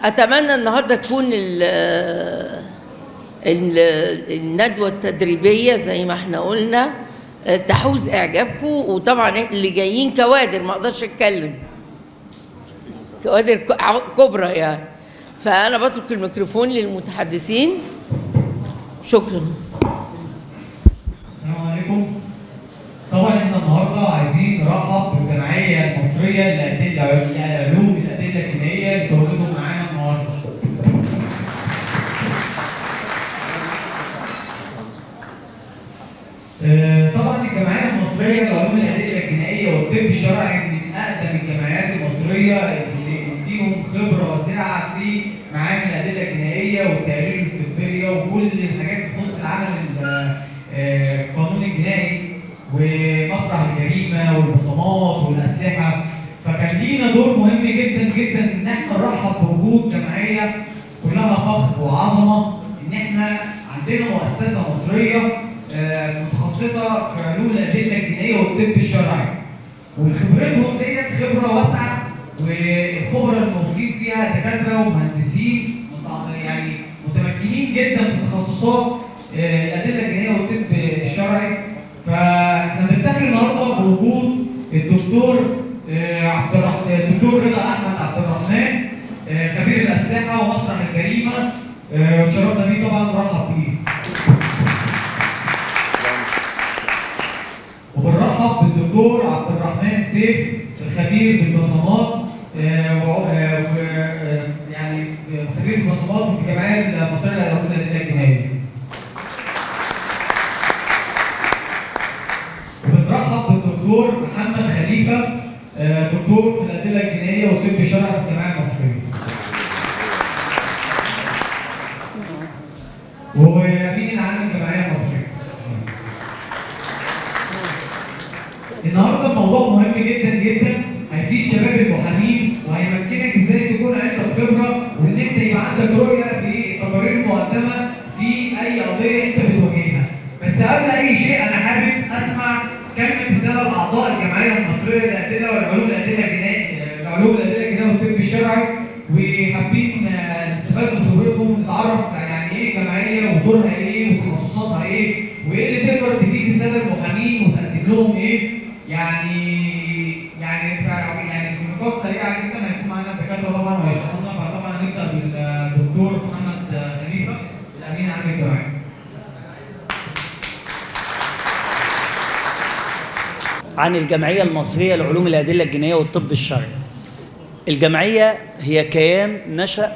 اتمنى النهارده تكون ال ال الندوه التدريبيه زي ما احنا قلنا آه، تحوز اعجابكم وطبعا اللي جايين كوادر ما اقدرش اتكلم كوادر ك- ع- كبرى يعني فانا بترك الميكروفون للمتحدثين شكرا السلام عليكم طبعا احنا النهارده عايزين نرحب بالجمعيه المصريه للأدلة- لعلوم الادله الكيميائيه اللي تواجدوا معانا النهارده. آه، طبعا الجمعيه المصريه لعلوم الادله الجنائيه والطب الشرعي من اقدم الجمعيات المصريه اللي ليهم خبره واسعه في معامل الادله الجنائيه والتقارير الطبيه وكل الحاجات اللي تخص العمل ال- آه، القانون الجنائي ومسرح الجريمه والبصمات والاسلحه فكان لينا دور مهم جدا جدا ان احنا نرحب بوجود جمعيه كلها فخر وعظمه ان احنا عندنا مؤسسه مصريه آه، متخصصه في علوم الادله الجنائيه والطب الشرعي وخبرتهم ديت خبره واسعه والخبره الموجودين فيها دكاتره ومهندسين متع- يعني متمكنين جدا في تخصصات آه، الادله الجنائيه والطب الشرعي فاحنا بنفتخر النهارده بوجود الدكتور آه، عبد الرحمن الدكتور رضا احمد عبد الرحمن آه، خبير الاسلحه ومسرح الجريمه آه، وتشرفنا بيه طبعا نرحب بيه وبنرحب بالدكتور عبد الرحمن سيف الخبير بالبصمات آه، و- آه، و- آه، يعني خبير بالبصمات في الجمعيه المصريه للعلوم الادله الجنائيه. وبنرحب بالدكتور محمد خليفه آه، دكتور في الادله الجنائيه والطب الشرعي في الجمعيه المصريه. وامين العام الجمعيه المصريه. النهارده الموضوع مهم جدا جدا هيفيد شباب المحامين وهيمكنك ازاي تكون عندك خبره وان انت يبقى عندك رؤيه في تقارير مقدمه في اي قضيه انت بتواجهها. بس قبل اي شيء انا حابب اسمع كلمه الساده الاعضاء الجمعيه المصريه للادله والعلوم الادله الجنائيه العلوم الادله الجنائيه والطب الشرعي وحابين آه، نستفاد من خبرتهم نتعرف يعني ايه جمعيه ودورها ايه وتخصصاتها ايه وايه اللي تقدر تفيد الساده المحامين وتقدم لهم ايه يعني يعني ف يعني في نقاط سريعه جدا هيكون معانا الدكاتره طبعا وهيشرحوا لنا فطبعا هنبدا بالدكتور محمد خليفه الامين العام للجمعيه عن الجمعية المصرية لعلوم الأدلة الجنائية والطب الشرعي. الجمعية هي كيان نشأ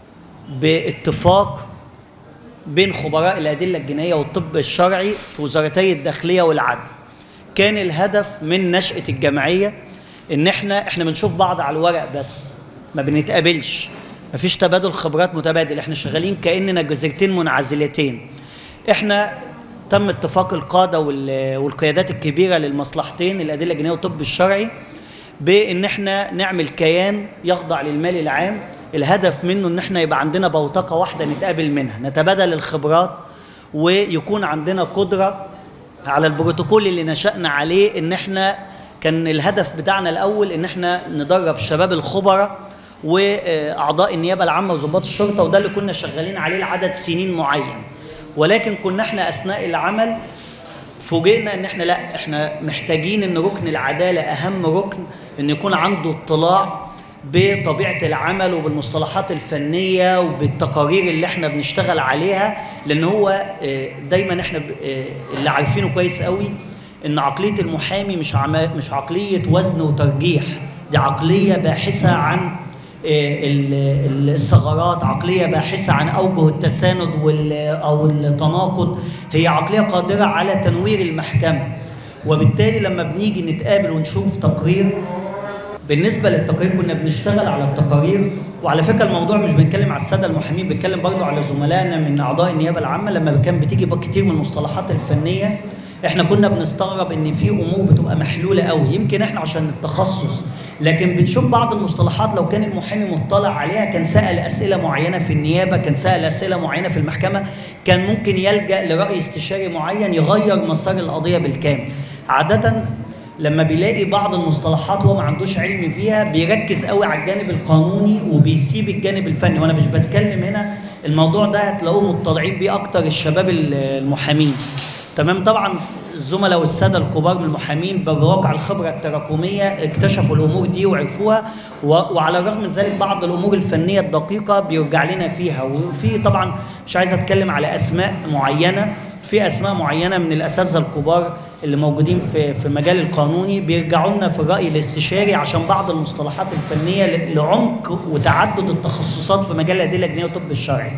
باتفاق بين خبراء الأدلة الجنائية والطب الشرعي في وزارتي الداخلية والعدل. كان الهدف من نشأة الجمعية إن إحنا إحنا بنشوف بعض على الورق بس ما بنتقابلش مفيش تبادل خبرات متبادل إحنا شغالين كأننا جزيرتين منعزلتين. إحنا تم اتفاق القاده وال- والقيادات الكبيره للمصلحتين الادله الجنائيه والطب الشرعي بان احنا نعمل كيان يخضع للمال العام الهدف منه ان احنا يبقى عندنا بوتقه واحده نتقابل منها نتبادل الخبرات ويكون عندنا قدره على البروتوكول اللي نشأنا عليه ان احنا كان الهدف بتاعنا الاول ان احنا ندرب شباب الخبراء واعضاء النيابه العامه وضباط الشرطه وده اللي كنا شغالين عليه لعدد سنين معين ولكن كنا احنا اثناء العمل فوجئنا ان احنا لا احنا محتاجين ان ركن العداله اهم ركن ان يكون عنده اطلاع بطبيعه العمل وبالمصطلحات الفنيه وبالتقارير اللي احنا بنشتغل عليها لان هو آه، دايما احنا ب- آه، اللي عارفينه كويس قوي ان عقليه المحامي مش عما- مش عقليه وزن وترجيح دي عقليه باحثه عن ال- ال- الثغرات عقلية باحثة عن أوجه التساند وال- أو التناقض هي عقلية قادرة على تنوير المحكمة وبالتالي لما بنيجي نتقابل ونشوف تقرير بالنسبة للتقارير كنا بنشتغل على التقارير وعلى فكرة الموضوع مش بنتكلم على السادة المحامين بنتكلم برضو على زملائنا من أعضاء النيابة العامة لما كان بتيجي بقى كتير من المصطلحات الفنية احنا كنا بنستغرب ان في امور بتبقى محلوله قوي يمكن احنا عشان التخصص لكن بنشوف بعض المصطلحات لو كان المحامي مطلع عليها كان سال اسئله معينه في النيابه كان سال اسئله معينه في المحكمه كان ممكن يلجا لراي استشاري معين يغير مسار القضيه بالكامل عاده لما بيلاقي بعض المصطلحات هو ما عندوش علم فيها بيركز قوي على الجانب القانوني وبيسيب الجانب الفني وانا مش بتكلم هنا الموضوع ده هتلاقوه مطلعين بيه اكتر الشباب المحامين تمام طبعا الزملاء والساده الكبار من المحامين بواقع الخبره التراكميه اكتشفوا الامور دي وعرفوها و... وعلى الرغم من ذلك بعض الامور الفنيه الدقيقه بيرجع لنا فيها وفي طبعا مش عايز اتكلم على اسماء معينه في اسماء معينه من الاساتذه الكبار اللي موجودين في في المجال القانوني بيرجعوا لنا في الراي الاستشاري عشان بعض المصطلحات الفنيه لعمق وتعدد التخصصات في مجال الادله الجنائيه والطب الشرعي.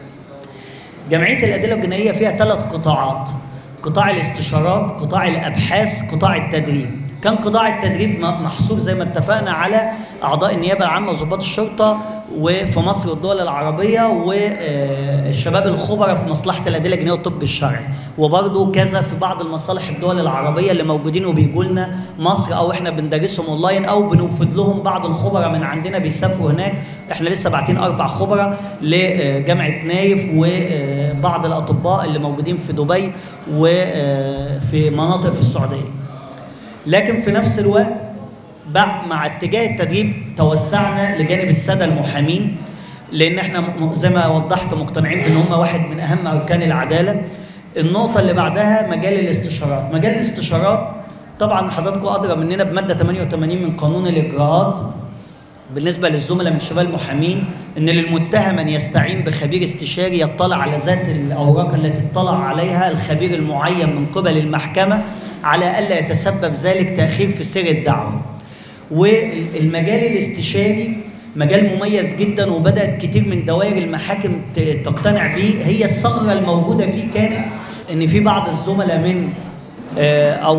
جمعيه الادله الجنائيه فيها ثلاث قطاعات قطاع الاستشارات، قطاع الابحاث، قطاع التدريب. كان قطاع التدريب محصور زي ما اتفقنا على اعضاء النيابه العامه وضباط الشرطه وفي مصر والدول العربيه والشباب الخبراء في مصلحه الادله الجنائيه والطب الشرعي وبرضه كذا في بعض المصالح الدول العربيه اللي موجودين وبيجوا لنا مصر او احنا بندرسهم اونلاين او بنوفد لهم بعض الخبراء من عندنا بيسافروا هناك احنا لسه باعتين اربع خبراء لجامعه نايف وبعض الاطباء اللي موجودين في دبي وفي مناطق في السعوديه لكن في نفس الوقت مع اتجاه التدريب توسعنا لجانب الساده المحامين لان احنا زي ما وضحت مقتنعين بان هم واحد من اهم اركان العداله النقطه اللي بعدها مجال الاستشارات مجال الاستشارات طبعا حضراتكم ادرى مننا بماده 88 من قانون الاجراءات بالنسبه للزملاء من شباب المحامين ان للمتهم ان يستعين بخبير استشاري يطلع على ذات الاوراق التي اطلع عليها الخبير المعين من قبل المحكمه على الا يتسبب ذلك تاخير في سير الدعوه والمجال الاستشاري مجال مميز جدا وبدات كتير من دوائر المحاكم تقتنع بيه هي الثغره الموجوده فيه كانت ان في بعض الزملاء من او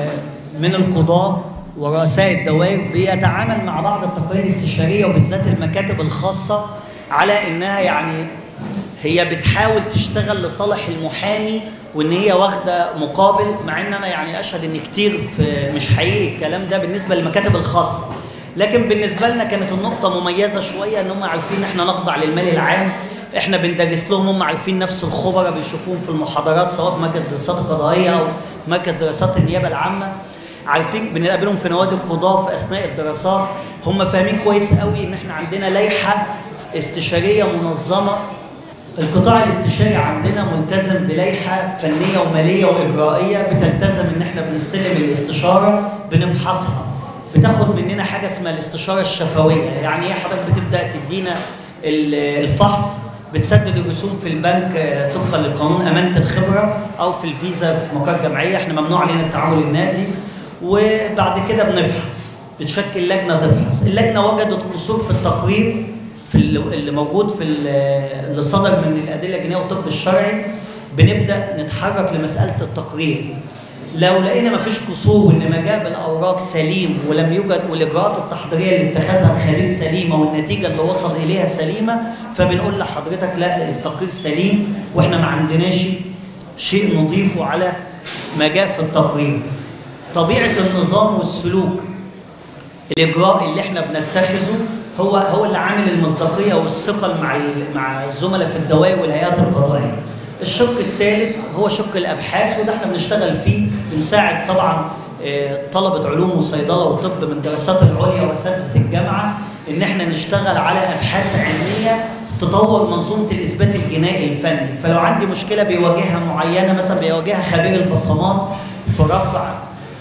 من القضاه ورؤساء الدوائر بيتعامل مع بعض التقارير الاستشاريه وبالذات المكاتب الخاصه على انها يعني هي بتحاول تشتغل لصالح المحامي وان هي واخده مقابل مع ان انا يعني اشهد ان كتير في مش حقيقي الكلام ده بالنسبه للمكاتب الخاصه لكن بالنسبه لنا كانت النقطه مميزه شويه ان هم عارفين ان احنا نخضع للمال العام احنا بندرس لهم هم عارفين نفس الخبراء بيشوفوهم في المحاضرات سواء في مركز الدراسات القضائيه او مركز دراسات النيابه العامه عارفين بنقابلهم في نوادي القضاه في اثناء الدراسات هم فاهمين كويس قوي ان احنا عندنا لائحه استشاريه منظمه القطاع الاستشاري عندنا ملتزم بلائحه فنيه وماليه واجرائيه بتلتزم ان احنا بنستلم الاستشاره بنفحصها بتاخد مننا حاجه اسمها الاستشاره الشفويه يعني ايه حضرتك بتبدا تدينا الفحص بتسدد الرسوم في البنك طبقا لقانون امانه الخبره او في الفيزا في مقر جمعيه احنا ممنوع علينا التعامل النقدي وبعد كده بنفحص بتشكل لجنه تفحص اللجنه وجدت قصور في التقرير في اللي موجود في اللي صدر من الادله الجنائيه والطب الشرعي بنبدا نتحرك لمساله التقرير لو لقينا مفيش قصور وان مجاب الاوراق سليم ولم يوجد والاجراءات التحضيريه اللي اتخذها الخبير سليمه والنتيجه اللي وصل اليها سليمه فبنقول لحضرتك لا التقرير سليم واحنا ما عندناش شيء نضيفه على ما جاء في التقرير. طبيعه النظام والسلوك الاجراء اللي احنا بنتخذه هو هو اللي عامل المصداقيه والثقل مع مع الزملاء في الدوائر والهيئات القضائيه. الشق الثالث هو شق الابحاث وده احنا بنشتغل فيه بنساعد طبعا طلبه علوم وصيدله وطب من الدراسات العليا واساتذه الجامعه ان احنا نشتغل على ابحاث علميه تطور منظومه الاثبات الجنائي الفني فلو عندي مشكله بيواجهها معينه مثلا بيواجهها خبير البصمات في رفع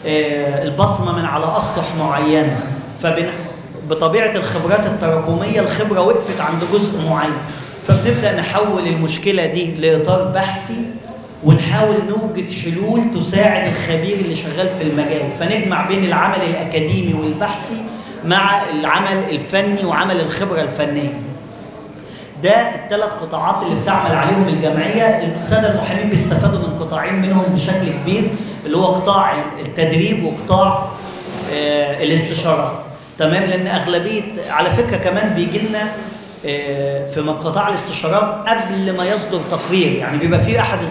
البصمه من على اسطح معينه فبن بطبيعه الخبرات التراكميه الخبره وقفت عند جزء معين فبنبدا نحول المشكله دي لاطار بحثي ونحاول نوجد حلول تساعد الخبير اللي شغال في المجال فنجمع بين العمل الاكاديمي والبحثي مع العمل الفني وعمل الخبره الفنيه ده الثلاث قطاعات اللي بتعمل عليهم الجمعيه الساده المحامين بيستفادوا من قطاعين منهم بشكل كبير اللي هو قطاع التدريب وقطاع آه الاستشارات تمام لان اغلبيه على فكره كمان بيجي لنا في قطاع الاستشارات قبل ما يصدر تقرير يعني بيبقى في احد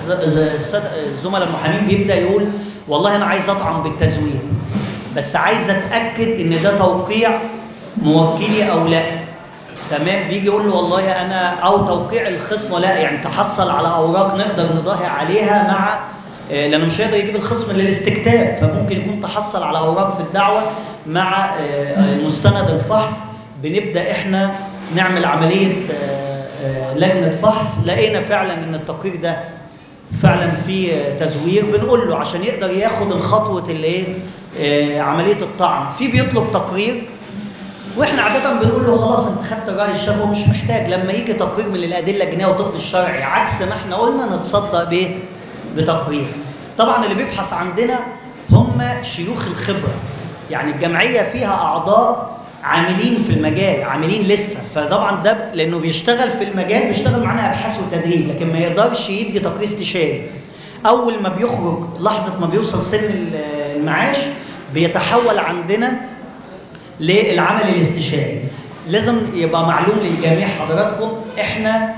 الزملاء المحامين بيبدا يقول والله انا عايز اطعن بالتزوير بس عايز اتاكد ان ده توقيع موكلي او لا تمام بيجي يقول له والله انا او توقيع الخصم لا يعني تحصل على اوراق نقدر نضاهي عليها مع آه، لانه مش هيقدر يجيب الخصم للاستكتاب فممكن يكون تحصل على اوراق في الدعوه مع آه، مستند الفحص بنبدا احنا نعمل عمليه آه، آه، لجنه فحص لقينا فعلا ان التقرير ده فعلا في تزوير بنقول له عشان يقدر ياخد الخطوه اللي ايه آه، عمليه الطعن في بيطلب تقرير واحنا عاده بنقول له خلاص انت خدت الراي الشافعي ومش محتاج لما يجي تقرير من الادله الجنائيه والطب الشرعي عكس ما احنا قلنا نتصدق بايه؟ بتقرير. طبعا اللي بيفحص عندنا هم شيوخ الخبره. يعني الجمعيه فيها اعضاء عاملين في المجال عاملين لسه فطبعا ده لانه بيشتغل في المجال بيشتغل معانا ابحاث وتدريب لكن ما يقدرش يدي تقرير استشاري. اول ما بيخرج لحظه ما بيوصل سن المعاش بيتحول عندنا للعمل الاستشاري لازم يبقى معلوم للجميع حضراتكم احنا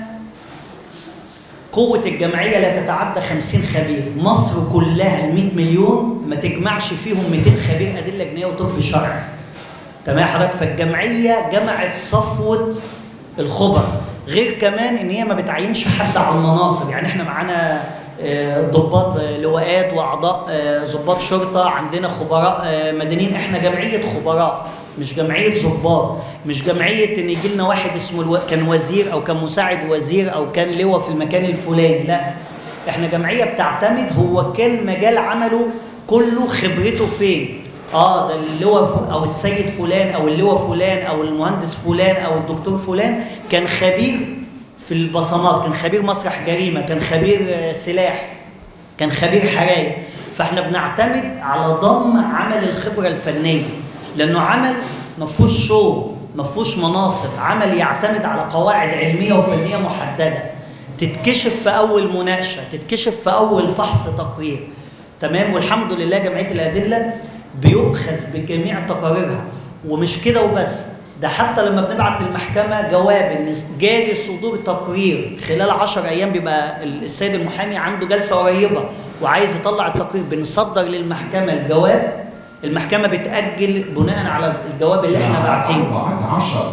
قوة الجمعية لا تتعدى 50 خبير، مصر كلها ال 100 مليون ما تجمعش فيهم 200 خبير أدلة جنائية وطب شرعي. تمام حضرتك فالجمعية جمعت صفوة الخبر، غير كمان إن هي ما بتعينش حد على المناصب، يعني احنا معانا آه، ضباط آه، لواءات واعضاء آه، ضباط شرطه عندنا خبراء آه، مدنيين احنا جمعيه خبراء مش جمعيه ضباط مش جمعيه ان يجي لنا واحد اسمه الو... كان وزير او كان مساعد وزير او كان لواء في المكان الفلاني لا احنا جمعيه بتعتمد هو كان مجال عمله كله خبرته فين اه ده اللواء ف- او السيد فلان او اللواء فلان او المهندس فلان او الدكتور فلان كان خبير في البصمات كان خبير مسرح جريمه كان خبير آه، سلاح كان خبير حرايق فاحنا بنعتمد على ضم عمل الخبره الفنيه لانه عمل ما فيهوش شو ما فيهوش مناصب عمل يعتمد على قواعد علميه وفنيه محدده تتكشف في اول مناقشه تتكشف في اول فحص تقرير تمام والحمد لله جمعيه الادله بيؤخذ بجميع تقاريرها ومش كده وبس ده حتى لما بنبعت للمحكمه جواب ان جاري صدور تقرير خلال 10 ايام بيبقى السيد المحامي عنده جلسه قريبه وعايز يطلع التقرير بنصدر للمحكمه الجواب المحكمه بتاجل بناء على الجواب اللي احنا باعتينه 14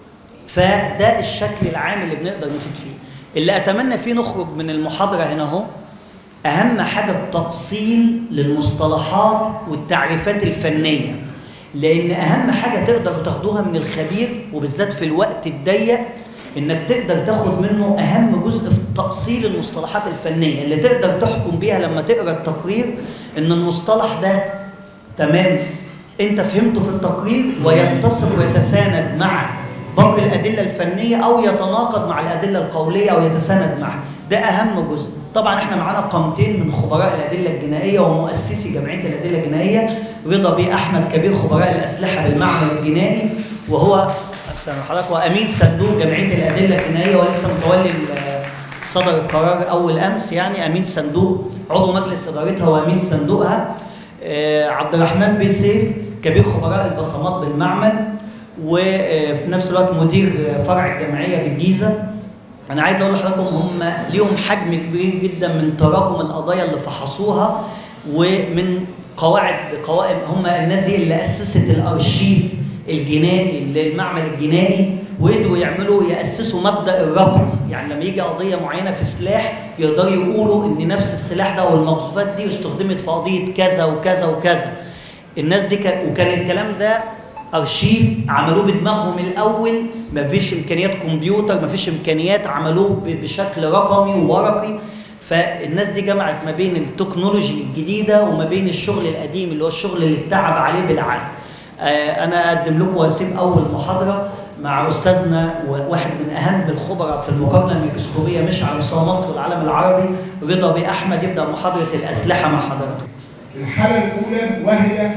فده الشكل العام اللي بنقدر نفيد فيه اللي اتمنى فيه نخرج من المحاضره هنا اهو اهم حاجه التأصيل للمصطلحات والتعريفات الفنيه لان اهم حاجه تقدروا تاخدوها من الخبير وبالذات في الوقت الضيق انك تقدر تاخد منه اهم جزء في تأصيل المصطلحات الفنيه اللي تقدر تحكم بيها لما تقرا التقرير ان المصطلح ده تمام انت فهمته في التقرير ويتصل ويتساند مع باقي الادله الفنيه او يتناقض مع الادله القوليه او يتساند معها ده اهم جزء طبعا احنا معانا قامتين من خبراء الادله الجنائيه ومؤسسي جمعيه الادله الجنائيه رضا بيه احمد كبير خبراء الاسلحه بالمعمل الجنائي وهو أستاذ حضرتك وامين صندوق جمعيه الادله الجنائيه ولسه متولي ال- صدر القرار اول امس يعني امين صندوق عضو مجلس ادارتها وامين صندوقها آه، عبد الرحمن بيه سيف كبير خبراء البصمات بالمعمل وفي نفس الوقت مدير فرع الجمعيه بالجيزه انا عايز اقول لحضراتكم هم ليهم حجم كبير جدا من تراكم القضايا اللي فحصوها ومن قواعد قوائم هم الناس دي اللي اسست الارشيف الجنائي للمعمل الجنائي وقدروا يعملوا ياسسوا مبدا الربط يعني لما يجي قضيه معينه في سلاح يقدروا يقولوا ان نفس السلاح ده والمقذوفات دي استخدمت في قضيه كذا وكذا وكذا الناس دي كان وكان الكلام ده ارشيف عملوه بدماغهم الاول ما فيش امكانيات كمبيوتر ما فيش امكانيات عملوه ب- بشكل رقمي وورقي فالناس دي جمعت ما بين التكنولوجي الجديده وما بين الشغل القديم اللي هو الشغل اللي اتعب عليه بالعقل آه، انا اقدم لكم واسيب اول محاضره مع استاذنا وواحد من اهم الخبراء في المقارنه الميكروسكوبيه مش على مستوى مصر والعالم العربي رضا بيه احمد يبدا محاضره الاسلحه مع حضرته الحالة الأولى وهي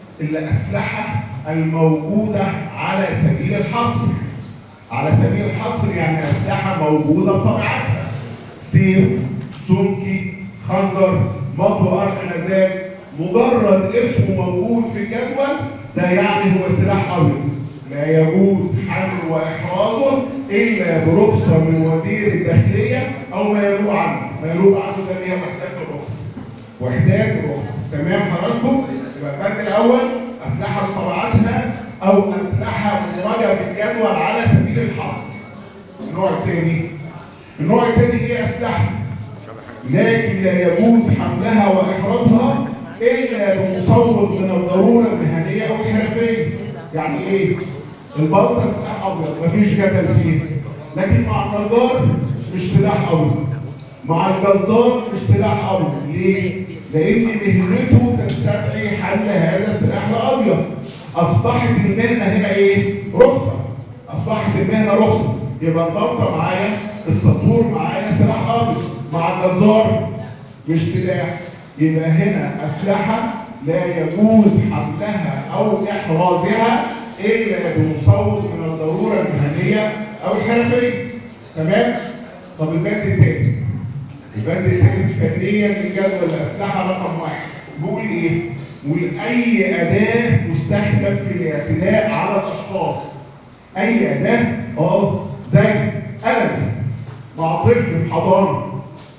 الأسلحة الموجودة على سبيل الحصر على سبيل الحصر يعني أسلحة موجودة بطبيعتها سيف سمكي خنجر مطوى أرض نزال مجرد اسمه موجود في الجدول ده يعني هو سلاح أبيض لا يجوز حمله وإحرازه إلا برخصة من وزير الداخلية أو ما ينوب عنه ما ينوب عنه ده اللي هي وحدات الرخص وحدات الرخص تمام حضراتكم يبقى البند الاول اسلحه بطبيعتها او اسلحه مدرجه بالجدول على سبيل الحصر النوع الثاني النوع الثاني هي اسلحه لكن لا يجوز حملها واحرازها الا بمصوب من الضروره المهنيه او الحرفيه يعني ايه البلطه سلاح ابيض مفيش جدل فيه لكن مع النجار مش سلاح ابيض مع الجزار مش سلاح ابيض ليه لان مهنته تستدعي حمل هذا السلاح الابيض اصبحت المهنه هنا ايه رخصه اصبحت المهنه رخصه يبقى البلطه معايا السطور معايا سلاح ابيض مع الجزار مش سلاح يبقى هنا اسلحه لا يجوز حملها او احرازها الا بمصوب من الضروره المهنيه او الحرفيه تمام طب البند الثالث البند الثالث فنيا لجدول الاسلحه رقم واحد بيقول ايه؟ بيقول اي اداه تستخدم في الاعتداء على الاشخاص اي اداه اه زي قلم مع طفل في حضانه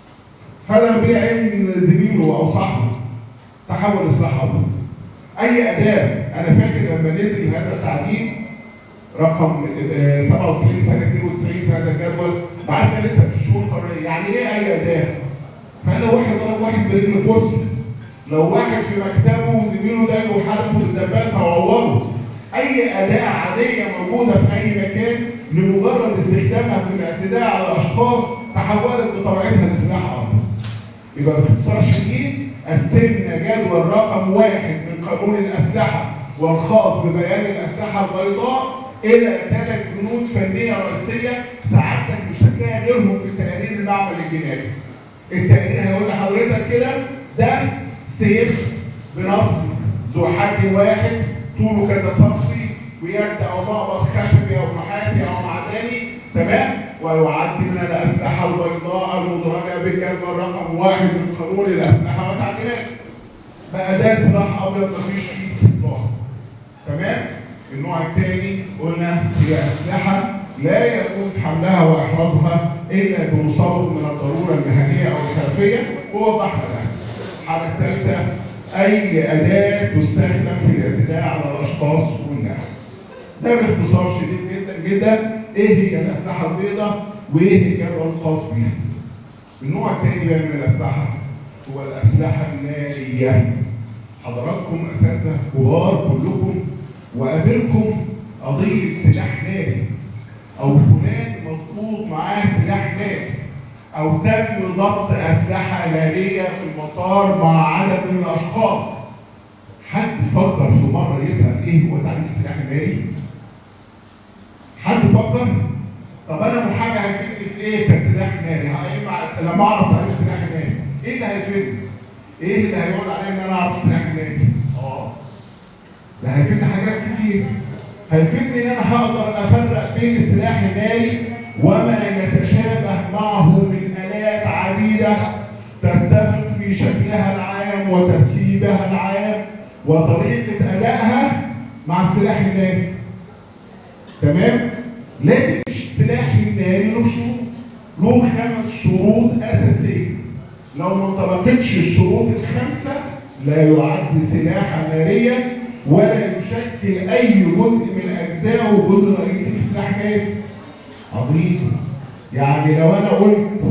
فلم بعين زميله او صاحبه تحول لسلاح ابيض اي اداه انا فاكر لما نزل هذا التعديل رقم آه، 97 سنه 92 في هذا الجدول بعدنا لسه في الشهور القانونيه يعني ايه اي اداه؟ فقال لو واحد ضرب واحد برجل كرسي لو واحد في مكتبه وزميله ده وحدفه بالدباسه وعوره اي اداه عاديه موجوده في اي مكان لمجرد استخدامها في الاعتداء على الاشخاص تحولت بطبيعتها لسلاح ابيض يبقى باختصار شديد قسمنا جدول رقم واحد من قانون الاسلحه والخاص ببيان الاسلحه البيضاء الى ثلاث بنود فنيه رئيسيه سعادتك مش هتلاقي غيرهم في تقارير المعمل الجنائي. التقرير هيقول لحضرتك كده ده سيف بنصب ذو حد واحد طوله كذا سنتي ويد او مقبض خشبي او نحاسي او معدني تمام ويعد من الاسلحه البيضاء المدرجه بالجدول رقم واحد من قانون الاسلحه وتعديلات بقى ده سلاح ابيض مفيش فيه ظاهر تمام النوع الثاني قلنا هي اسلحه لا يجوز حملها واحرازها الا بمصوب من الضروره المهنيه او الحرفيه ووضحنا ده الحاله الثالثه اي اداه تستخدم في الاعتداء على الاشخاص والنحو ده باختصار شديد جدا جدا ايه هي الاسلحه البيضاء وايه الجدول الخاص بيها النوع الثاني بقى من الاسلحه هو الاسلحه الناريه حضراتكم اساتذه كبار كلكم وقابلكم قضيه سلاح ناري او فلان مظبوط معاه سلاح ناري او تم ضبط اسلحه ناريه في المطار مع عدد من الاشخاص حد فكر في مره يسال ايه هو تعريف السلاح الناري؟ حد فكر؟ طب انا محامي هيفيدني في ايه كسلاح ناري؟ هيبقى لما اعرف تعريف السلاح الناري، ايه اللي هيفيدني؟ ايه اللي هيقعد عليا ان انا اعرف السلاح الناري؟ اه ده هيفيدني حاجات كتير هيفيدني ان انا هقدر افرق بين السلاح الناري وما يتشابه معه من الات عديده تتفق في شكلها العام وتركيبها العام وطريقه ادائها مع السلاح الناري تمام لكن السلاح الناري له شروط له خمس شروط اساسيه لو ما انطبقتش الشروط الخمسه لا يعد سلاحا ناريا ولا يشكل اي جزء من اجزائه جزء رئيسي في سلاح ناري عظيم يعني لو انا قلت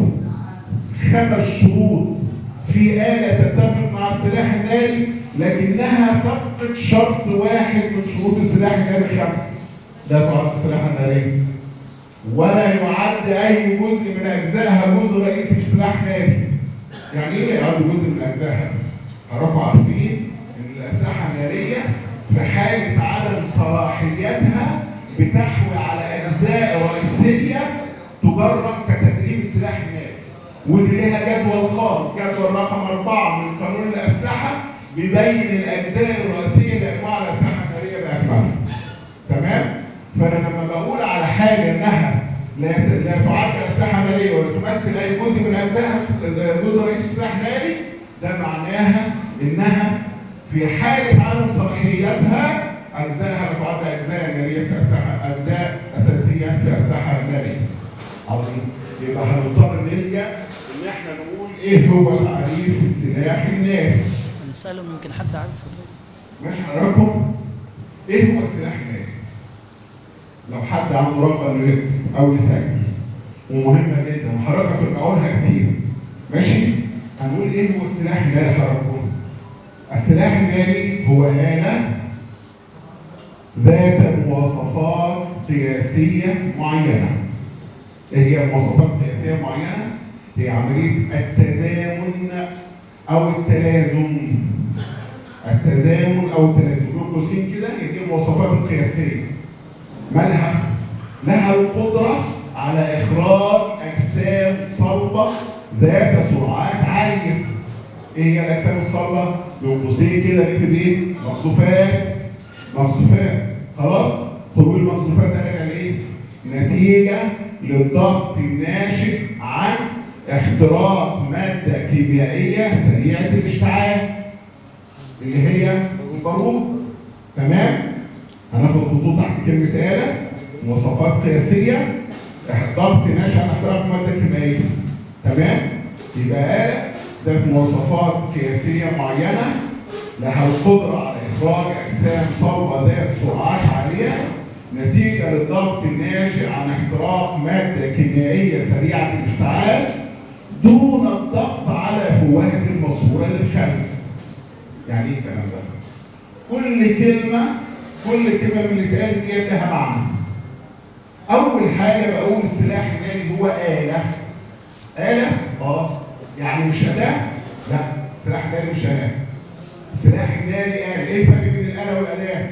خمس شروط في آلة تتفق مع السلاح الناري لكنها تفقد شرط واحد من شروط السلاح الناري الخمسة ده تعد سلاحا ناريا ولا يعد أي جزء من أجزائها جزء رئيسي في سلاح ناري يعني إيه لا يعد جزء من أجزائها؟ حضراتكم عارفين إن الأسلحة النارية في حالة عدم صلاحيتها بتحوي على أجزاء رئيسية تجرب كتدريب السلاح الناري ودي لها جدول خاص جدول رقم أربعة من قانون الأسلحة بيبين الأجزاء الرئيسية لأنواع الأسلحة النارية بأكملها تمام؟ فأنا لما بقول على حاجة إنها لا لا تعد أسلحة نارية ولا تمثل أي جزء من أجزائها في- جزء رئيسي في سلاح ناري ده معناها إنها في حالة عدم صلاحيتها أجزائها لا تعد أجزاء نارية في أسلحة أجزاء أساسية في أسلحة نارية. عظيم. يبقى هنضطر نلجأ إن إحنا نقول إيه هو تعريف السلاح الناري. نسألهم يمكن حد عارفه ماشي حضراتكم؟ إيه هو السلاح الناري؟ لو حد عنده رغبة إنه يكتب أو يسجل ومهمة جدا وحضرتك هتبقى أقولها كتير. ماشي؟ هنقول ايه هو السلاح الناري حضراتكم؟ السلاح الناري هو آلة ذات مواصفات قياسية معينة. ايه هي مواصفات قياسية معينة؟ هي عملية التزامن أو التلازم. التزامن أو التلازم، بين قوسين كده هي دي المواصفات القياسية. مالها؟ لها القدرة على إخراج أجسام صلبة ذات سرعات عالية. إيه هي الأجسام الصلبة؟ بين قوسين كده نكتب إيه؟ مقذوفات مقذوفات خلاص؟ خروج المقذوفات ده راجع لإيه؟ نتيجة للضغط الناشئ عن اختراق مادة كيميائية سريعة الاشتعال اللي هي البارود تمام؟ هناخد خطوط تحت كلمة آلة مواصفات قياسية ضغط ناشئ عن اختراق مادة كيميائية تمام؟ يبقى آلة ذات مواصفات قياسية معينة لها القدرة على إخراج أجسام صلبة ذات سرعات عالية نتيجة للضغط الناشئ عن احتراق مادة كيميائية سريعة الاشتعال دون الضغط على فوهة الماسورة للخلف. يعني ايه الكلام ده؟ كل كلمة كل كلمة من اللي اتقالت ديت لها معنى. أول حاجة بقول السلاح الناري هو آلة. آلة؟ اه يعني مش أداة؟ لا السلاح الناري مش أداة. السلاح الناري آلة، إيه الفرق بين الآلة والأداة؟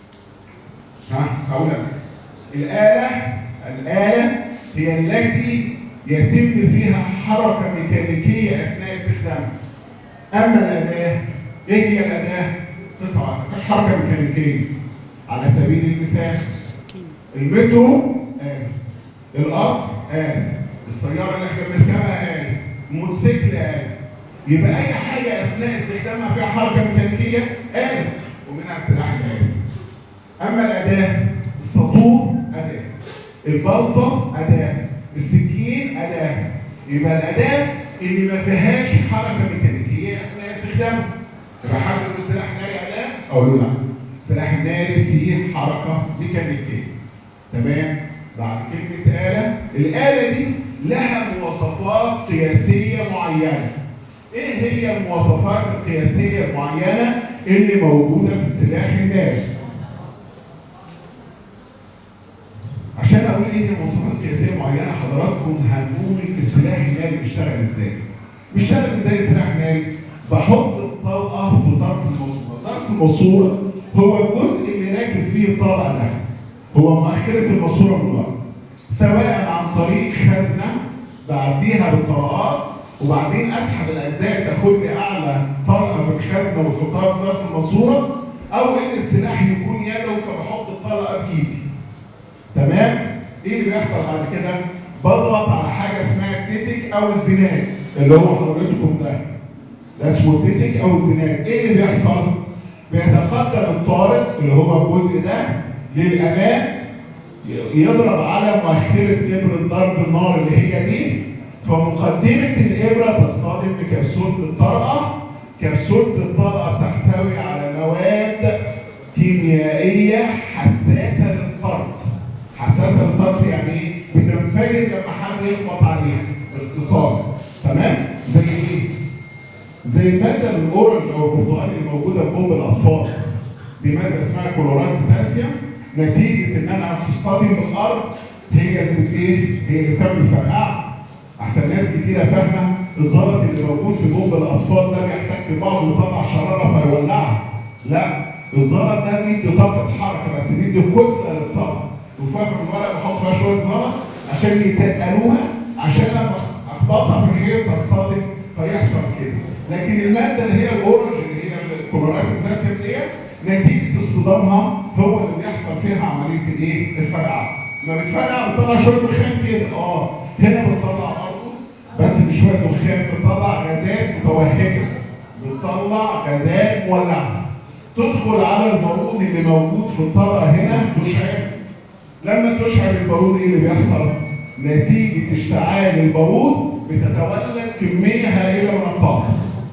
ها هقول لك الآلة الآلة هي التي يتم فيها حركة ميكانيكية أثناء استخدامها. أما الأداة إيه هي الأداة؟ قطعة ما فيهاش حركة ميكانيكية. على سبيل المثال المترو آلة القطر آلة السيارة اللي احنا بنركبها آلة الموتوسيكل آلة يبقى أي حاجة أثناء استخدامها فيها حركة ميكانيكية آلة ومنها السلاح الآلي. أما الأداة السطور أداة البلطة أداة السكين أداة يبقى الأداة اللي ما فيهاش حركة ميكانيكية أثناء استخدامها يبقى حاجة من السلاح الناري أداة أقول له لا السلاح الناري فيه حركة ميكانيكية تمام بعد كلمة آلة الآلة دي لها مواصفات قياسية معينة إيه هي المواصفات القياسية المعينة اللي موجودة في السلاح الناري عشان اقول ايه المواصفات القياسيه معينه حضراتكم هنقول السلاح الناري بيشتغل ازاي؟ بيشتغل ازاي السلاح الناري؟ بحط الطلقه في ظرف الماسوره، ظرف الماسوره هو الجزء اللي راكب فيه الطلقه ده هو مؤخره الماسوره من ورا سواء عن طريق خزنه بعديها بالطلقات وبعدين اسحب الاجزاء تاخد لي اعلى طلقه في الخزنه وتحطها في ظرف الماسوره او ان السلاح يكون يدوي فبحط الطلقه بايدي تمام ايه اللي بيحصل بعد كده بضغط على حاجه اسمها التيتك او الزناد اللي هو حضرتكم ده ده اسمه التيتك او الزناد ايه اللي بيحصل بيتقدم الطارق اللي هو الجزء ده للامام يضرب على مؤخره ابره ضرب النار اللي هي دي فمقدمه الابره تصطدم بكبسوله الطلقه كبسوله الطلقه بتحتوي على مواد كيميائيه حساسه للطرق حساسه للطرف يعني ايه؟ بتنفجر لما حد يخبط عليها باختصار تمام؟ زي ايه؟ زي الماده الاورنج او البرتقالي اللي موجوده في بوم الاطفال دي ماده اسمها كلورات بوتاسيوم نتيجه ان انا تصطدم بالارض هي اللي بت ايه؟ هي اللي بتعمل فرقعه عشان ناس كتيره فاهمه الزلط اللي موجود في بوم الاطفال ده بيحتك ببعض ويطلع شراره فيولعها لا الزلط ده بيدي طاقه حركه بس بيدي كتله للطاقه لفافه من ورق بحط فيها شويه زلط عشان يتقلوها عشان لما اخبطها في الغير تصطدم فيحصل كده لكن الماده اللي هي الاورنج اللي هي الكلورات البوتاسيوم ديت نتيجه اصطدامها هو اللي بيحصل فيها عمليه الايه؟ الفرقعه. لما بتفرقع بتطلع شويه دخان كده اه هنا بتطلع برضه بس مش شويه دخان بتطلع غازات متوهجه بتطلع غازات مولعه تدخل على البارود اللي موجود في الطلقه هنا تشعل لما تشعل البارود ايه اللي بيحصل؟ نتيجة اشتعال البارود بتتولد كمية هائلة من الطاقة.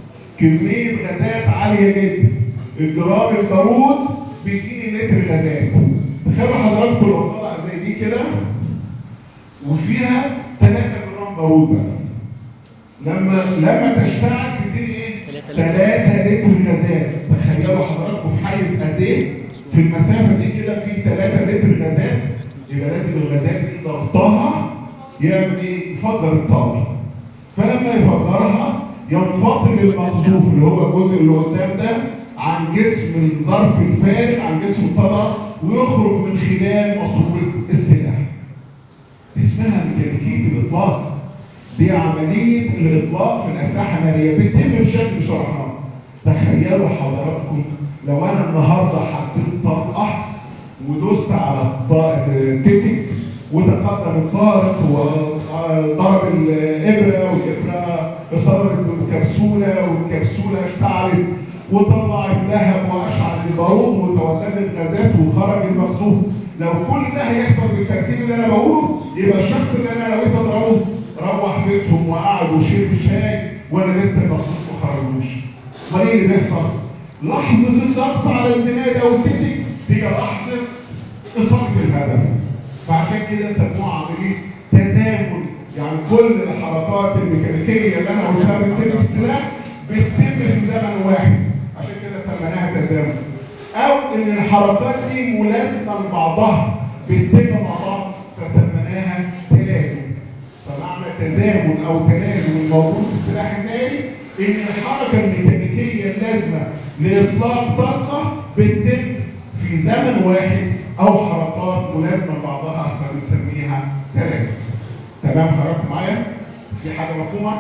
كمية غازات عالية جدا. الجرام البارود بيديني لتر غازات. تخيلوا حضراتكم لو طلع زي دي كده وفيها 3 جرام بارود بس. لما لما تشتعل تديني ايه؟ تلاتة لتر. 3 لتر غازات تخيلوا حضراتكم في حيز قد ايه؟ في المسافه دي كده في 3 لتر غازات يبقى لازم الغازات دي ضغطها يعمل ايه؟ يفجر الطاقه فلما يفجرها ينفصل المقذوف اللي هو الجزء اللي قدام ده عن جسم الظرف الفارغ عن جسم الطلقه ويخرج من خلال ماسوره السلاح. دي اسمها ميكانيكيه الاطلاق. دي عمليه الاطلاق في الاسلحه الناريه بتتم بشكل شرحناه. تخيلوا حضراتكم لو انا النهارده حطيت طلقه ودوست على الط- التيتك وتقدم الطارق وضرب الابره والابره اصابت بالكبسوله والكبسوله اشتعلت وطلعت لهب واشعل البارود وتولدت غازات وخرج المخزوف لو كل ده هيحصل بالترتيب اللي انا بقوله يبقى الشخص اللي انا نويت اضربه روح بيتهم وقعد وشرب شاي وانا لسه المخزوف ما خرجوش. امال ايه اللي بيحصل؟ لحظه الضغط على الزناد او التيتك هي لحظه اصابه الهدف. فعشان كده سموها عمليه تزامن يعني كل الحركات الميكانيكيه اللي انا قلتها بتتم في السلاح بتتم في زمن واحد عشان كده سميناها تزامن او ان الحركات دي ملازمه لبعضها بتتم مع بعض فسميناها تلازم فمعنى تزامن او تلازم الموجود في السلاح الناري ان الحركه الميكانيكيه اللازمه لاطلاق طاقه بتتم في زمن واحد او حركات ملازمه لبعضها فبنسميها تلازم تمام حضرتك معايا في حاجه مفهومه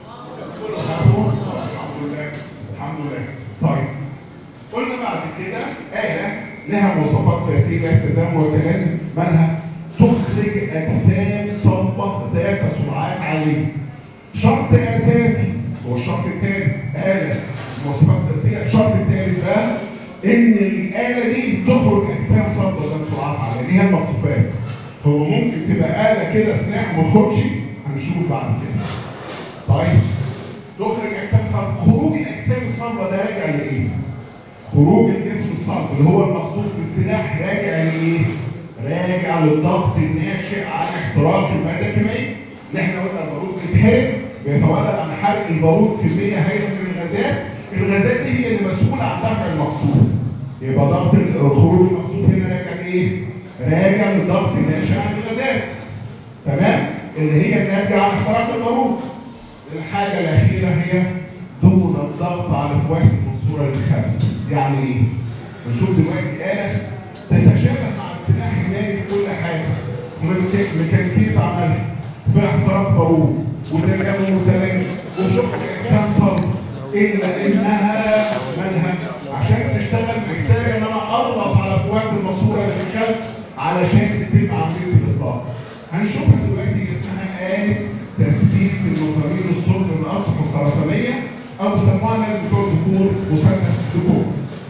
مفهوم الحمد لله الحمد لله طيب قلنا بعد كده آلة لها مواصفات قياسية لها تزامن وتلازم مالها تخرج أجسام صلبة ذات سرعات عالية. شرط أساسي هو الشرط الثالث آلة مواصفات قياسية الشرط الثالث بقى إن الآلة دي تخرج أجسام صلبة ذات سرعات عالية دي هي المقصوفات. هو ممكن تبقى آلة كده سلاح ما تخرجش هنشوف بعد كده. طيب تخرج أجسام صلبة خروج الأجسام الصلبة ده راجع لإيه؟ خروج الجسم الصلب اللي هو المقصود في السلاح راجع لايه؟ راجع للضغط الناشئ عن احتراق الماده الكيميائيه اللي احنا قلنا البارود بيتحرق بيتولد عن حرق البارود كميه هائله من الغازات الغازات دي هي اللي مسؤوله عن دفع المقصود يبقى ضغط ال- خروج المقصود هنا راجع لايه؟ راجع للضغط الناشئ عن الغازات تمام؟ اللي هي الناتجه عن احتراق البارود الحاجه الاخيره هي دون الضغط على فوائد الماسوره للخلف يعني ايه؟ بنشوف دلوقتي آلة تتشابه مع السلاح الناري في كل حاجة وميكا- ميكانيكية عملها في احتراق بارود وتزامن وتلازم وشغل أجسام صلب إلا إنها مالها عشان تشتغل محتاجة إن أنا أضغط على فوائد الماسورة اللي في الخلف علشان تتم عملية الإطلاق. هنشوفها دلوقتي هي اسمها آلة تثبيت المسامير الصلب من الأسطح الخرسانية أو بيسموها الناس بتوع الدكتور مثلث الدكتور.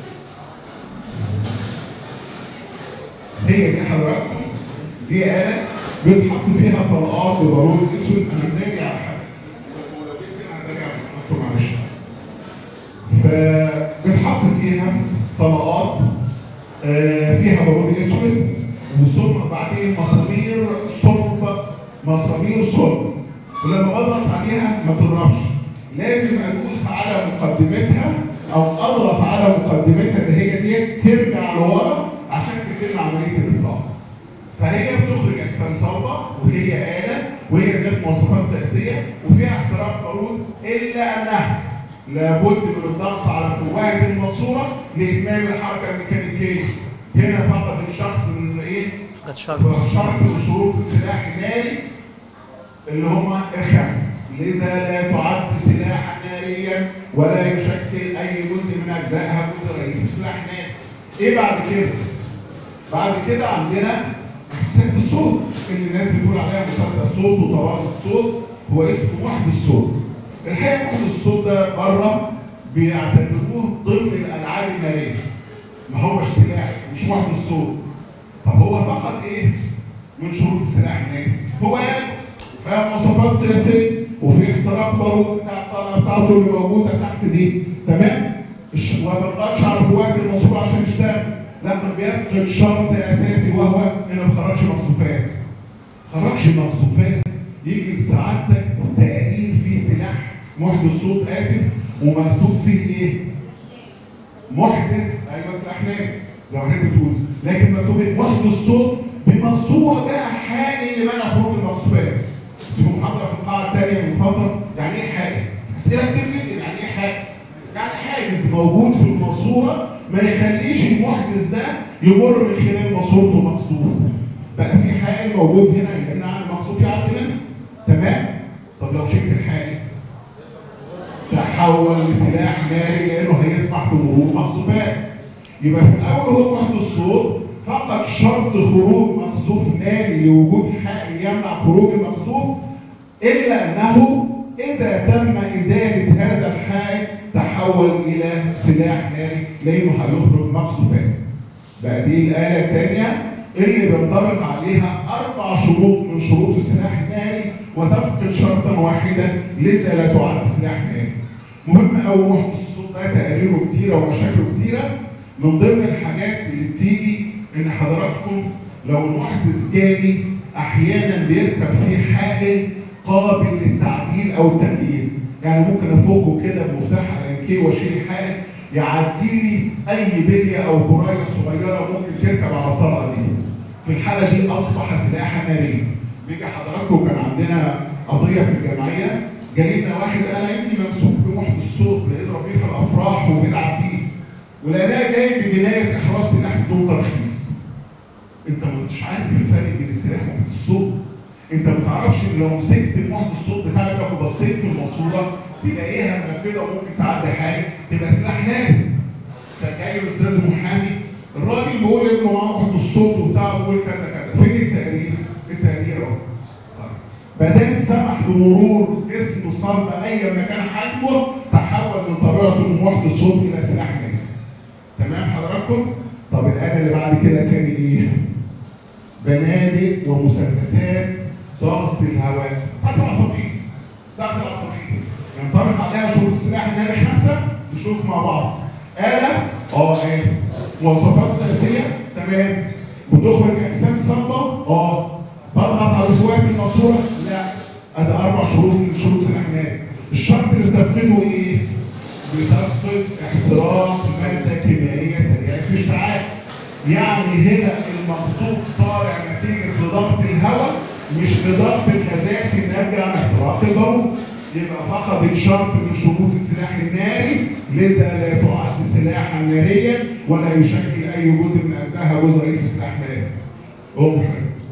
هي دي حضراتكم دي آلة بيتحط فيها طلقات ببارود اسود انا هنراجع على حاجه ولو جيت كده هنراجع على حاجة، معلش فبيتحط فيها طلقات آه، فيها بارود اسود وثم بعدين مسامير صلب مسامير صلب ولما بضغط عليها ما تضربش لازم ادوس على مقدمتها او اضغط على مقدمتها اللي هي ديت ترجع لورا عشان تتم عمليه الاطلاق. فهي بتخرج اجسام صلبه وهي اله وهي ذات مواصفات تاسيه وفيها احتراق بارود الا انها لابد من الضغط على فوهه الماسوره لاتمام الحركه الميكانيكيه. هنا فقط الشخص اللي ايه؟ قد شرط شرط من شروط السلاح الناري اللي هم الخمسه لذا لا تعد سلاحا ناريا ولا يشكل اي جزء من اجزائها جزء رئيسي في سلاح ناري. ايه بعد كده؟ بعد كده عندنا مساله الصوت اللي الناس بتقول عليها مساله الصوت وتوافق الصوت هو اسمه وحد الصوت. الحقيقه وحد الصوت ده بره بيعتبروه ضمن الالعاب الناريه. ما هوش سلاح مش وحد الصوت. طب هو فقط ايه؟ من شروط السلاح الناري هو ياكل فيها مواصفات قياسيه وفي اختراق بارود بتاع الطلقه بتاعته اللي موجوده تحت دي تمام؟ الش- وما بيضغطش على فوات الماسوره عشان يشتغل لكن بيفقد شرط اساسي وهو انه ما خرجش مقصوفات خرجش مقصوفات يجي لسعادتك تقرير فيه سلاح محدث صوت اسف ومكتوب فيه ايه؟ محدث ايوه سلاح ناري زي ما حضرتك بتقول لكن مكتوب ايه؟ محدث صوت بمنصوبه بقى حاجه اللي منع خروج المقصوبات في محاضره في القاعه الثانيه من فتره يعني ايه حاجه؟ اسئله كتير جدا يعني ايه حاجه؟ يعني حاجز موجود في الماسوره ما يخليش المحدث ده يمر من خلال ماسورته مقصوف بقى في حائل موجود هنا يمنع عن المقصوف يعدي منه تمام؟ طب لو شلت الحائل تحول لسلاح ناري لانه هيسمح بمرور مقصوفات يبقى في الاول هو وحده الصوت فقط شرط خروج مقصوف ناري لوجود حائل يمنع خروج المقصوف الا انه اذا تم ازاله هذا الحائل تحول الى سلاح ناري لانه هيخرج مقصوفات بقى دي الاله الثانيه اللي بينطبق عليها اربع شروط من شروط السلاح الناري وتفقد شرطا واحدا لذا لا تعد سلاح ناري مهم قوي محدث الصوت ده تقاريره كتيره ومشاكله كتيره من ضمن الحاجات اللي بتيجي ان حضراتكم لو المحدث جالي احيانا بيركب فيه حائل قابل للتعديل او التغيير يعني ممكن افكه كده بمفتاح الانكي واشيل الحائل يعدي لي اي بليه او برايه صغيره ممكن تركب على الطلقه دي في الحاله دي اصبح سلاحا ناريا بيجي حضراتكم كان عندنا قضيه في الجمعيه جاي لنا واحد انا ابني ممسوك بمحدث صوت بيضرب بيه في الافراح وبيلعب بيه ولقيناه جاي بجنايه احراز سلاح بدون ترخيص انت ما انتش عارف الفرق بين السلاح ومحدث الصوت انت ما تعرفش ان لو مسكت المحدث الصوت بتاعك وبصيت في الماسوره تلاقيها منفذه وممكن تعدي حاجه تبقى سلاح ناري فجاي الاستاذ محامي الراجل بيقول ابنه معاه محدث الصوت وبتاع بيقول كذا كذا فين التقرير؟ التقرير اهو طيب ما دام سمح بمرور اسم صلب اي مكان حجمه تحول من طبيعته من محدث صوت الى سلاح ناري تمام حضراتكم؟ طب الآلة اللي بعد كده تاني ايه؟ بنادق ومسدسات ضغط الهواء بتاعت العصافير بتاعت العصافير ينطبق عليها شروط السلاح الناري خمسه نشوف مع بعض آلة اه آلة مواصفات أساسية تمام بتخرج أجسام صلبة اه بضغط على فوات الماسورة لا ادي أربع شروط من شروط سلاح ناري الشرط اللي بتفقده ايه؟ بتفقد احتراق مادة كيميائية سريعة الاشتعال يعني هنا المقصود طالع نتيجة لضغط الهواء مش لضغط الغازات الناتجة عن احتراق البول يبقى فقد الشرط من شروط السلاح الناري لذا لا تعد سلاحا ناريا ولا يشكل اي جزء من اجزائها جزء رئيسي سلاح ناري. أوه.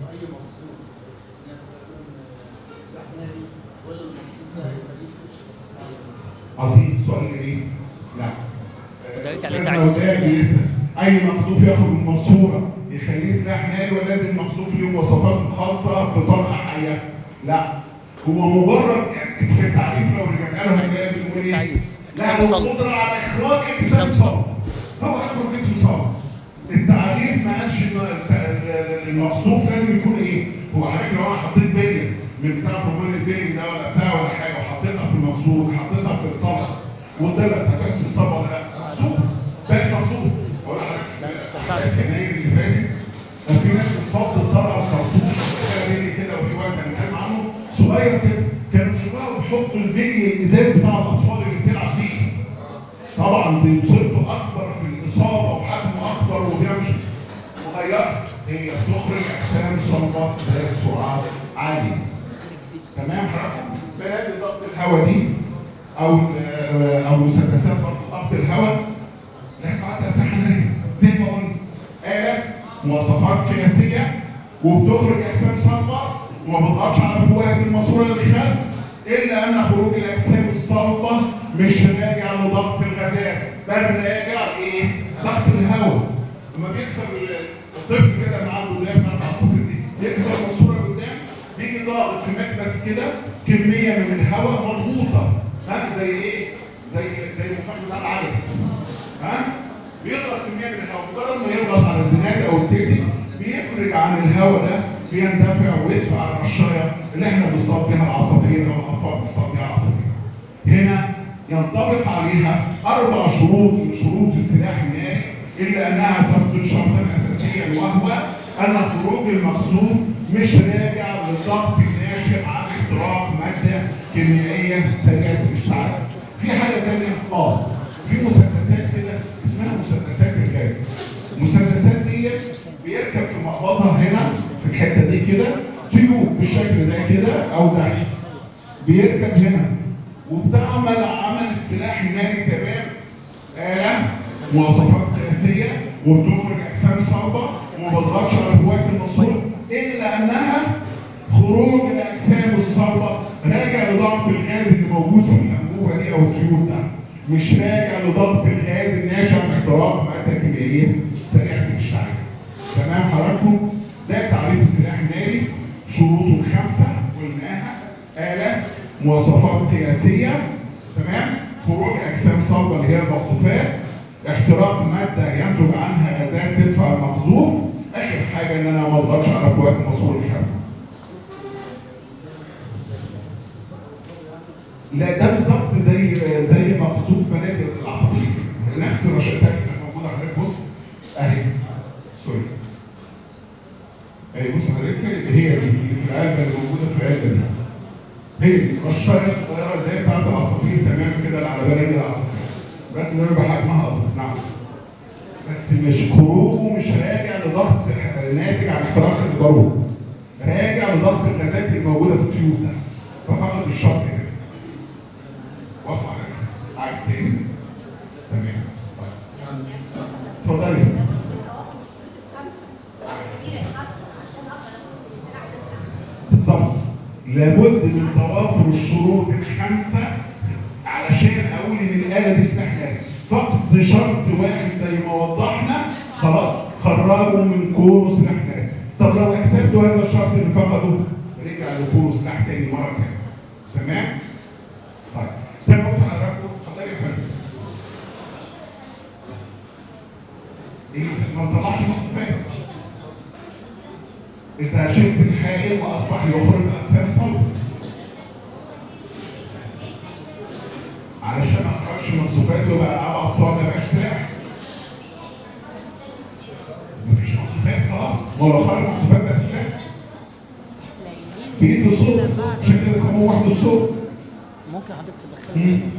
عظيم السؤال ايه؟ لا. ده يرجع أستاذ لتعريف نودان السلاح. بيسأل اي مقذوف ياخد من منصوره يخليه سلاح ناري ولا لازم مقذوف له مواصفات خاصه في طلقه حيه؟ لا هو مجرد يعني في التعريف لو رجعنا له هنلاقي بنقول ايه؟ تعريف. لا أجسام هو صلب. قدره على اخراج اجسام أجسام صلب هو اخرج جسم صلب التعريف ما قالش ان الت- المقصوف لازم يكون ايه؟ هو حضرتك لو انا حطيت بليه من بتاع فورمول البيلي ده ولا بتاع ولا حاجه وحطيتها في المقصود حطيتها في الطبق وطلعت هتحس الصبر ولا لا؟ مقصود بقت مقصود اقول لحضرتك في يناير اللي فاتت كان في ناس بتفضل طلع الخرطوش فيها بلي كده وفي وقت هنتكلم عنه صغير كده كانوا شباب بيحطوا البلي الازاز بتاع الاطفال اللي بتلعب فيه طبعا بيصيبوا اكبر في الاصابه وحجمه اكبر وبيمشي مغيره هي بتخرج اجسام صلبه بسرعه عاليه تمام حضرتك بنادي ضغط الهواء دي او او مسدسات برضه ضغط الهواء لا تعد اسلحه ناريه زي ما قلنا آلة مواصفات قياسية وبتخرج أجسام صلبة وما بتضغطش على فوهة الماسورة للخلف إلا أن خروج الأجسام الصلبة مش راجع لضغط الغازات بل راجع لإيه؟ ضغط الهواء لما بيكسر الطفل كده اللي عنده اللي هي بتاعت العصافير دي يكسر الماسورة قدام بيجي ضاغط في مكبس كده كمية من الهواء مضغوطة ها زي إيه؟ زي زي المفاعل بتاع العجل ها؟ بيضغط كميه من الهواء مجرد ما يضغط على الزناد او التيتي بيفرج عن الهواء ده بيندفع ويدفع على الرشايه اللي احنا بنصاب بها العصافير او الاطفال بنصاب بها العصافير. هنا ينطبق عليها اربع شروط من شروط السلاح الناري الا انها تفقد شرطا اساسيا وهو ان خروج المقصود مش راجع للضغط الناشئ عن اختراق ماده كيميائيه سريعه الاشتعال. في حاجه ثانيه اه في مسدسات كده اسمها مسدسات الغاز. المسدسات دي بيركب في مقبضها هنا في الحته دي كده تيوب بالشكل ده كده او ده بيركب هنا وبتعمل عمل السلاح الناري تمام آلة مواصفات قياسية وبتخرج أجسام صلبة وما بتضغطش على فوات الماسور إلا أنها خروج الأجسام الصلبة راجع لضغط الغاز اللي موجود في الأنبوبة دي أو التيوب ده مش راجع لضغط الغاز الناشئ عن احتراق مادة كيميائية سريعة الاشتعال تمام حضراتكم ده تعريف السلاح الناري شروطه الخمسة قلناها آلة مواصفات قياسية تمام خروج أجسام صلبة اللي هي المقذوفات احتراق مادة ينتج عنها غازات تدفع المقذوف آخر حاجة إن أنا ما أضغطش على فوات الماسور الخفي لا ده بالظبط زي زي مقذوف بنادق العصافير نفس الرشاشات اللي كانت موجودة حضرتك بص أهي سوري اهي بص حضرتك اللي هي دي اللي في العلبة اللي موجودة في العلبة دي هي دي رشاية صغيرة زي بتاعت العصافير تمام كده اللي على بنادق العصافير بس ده بيبقى حجمها أصغر نعم بس مش خروجه مش راجع لضغط ناتج عن احتراق البارود راجع لضغط الغازات الموجودة في التيوب ده ففقد الشرط كده وصل عاد تاني تمام طيب اتفضلي بالظبط لابد من توافر الشروط الخمسه علشان اقول ان الاله دي سلاح ناري فقد شرط واحد زي ما وضحنا خلاص خرجوا من كونه سلاح ناري طب لو اكسبتوا هذا الشرط اللي فقده رجع لكونه سلاح تاني مره تانيه تمام؟ طيب زي ما قلت لحضراتكم اتفضلي يا فندم ايه ما نطلعش مخفيات اذا شلت الحائل واصبح يخرج اجسام صلبه علشان ما اخرجش مخزوفات ويبقى العاب اطفال ما يبقاش سلاح مفيش مخزوفات خلاص ما هو لو خرج مخزوفات بقى سلاح بيدوا صوت عشان كده سموه وحده الصوت ممكن حضرتك تدخل مم.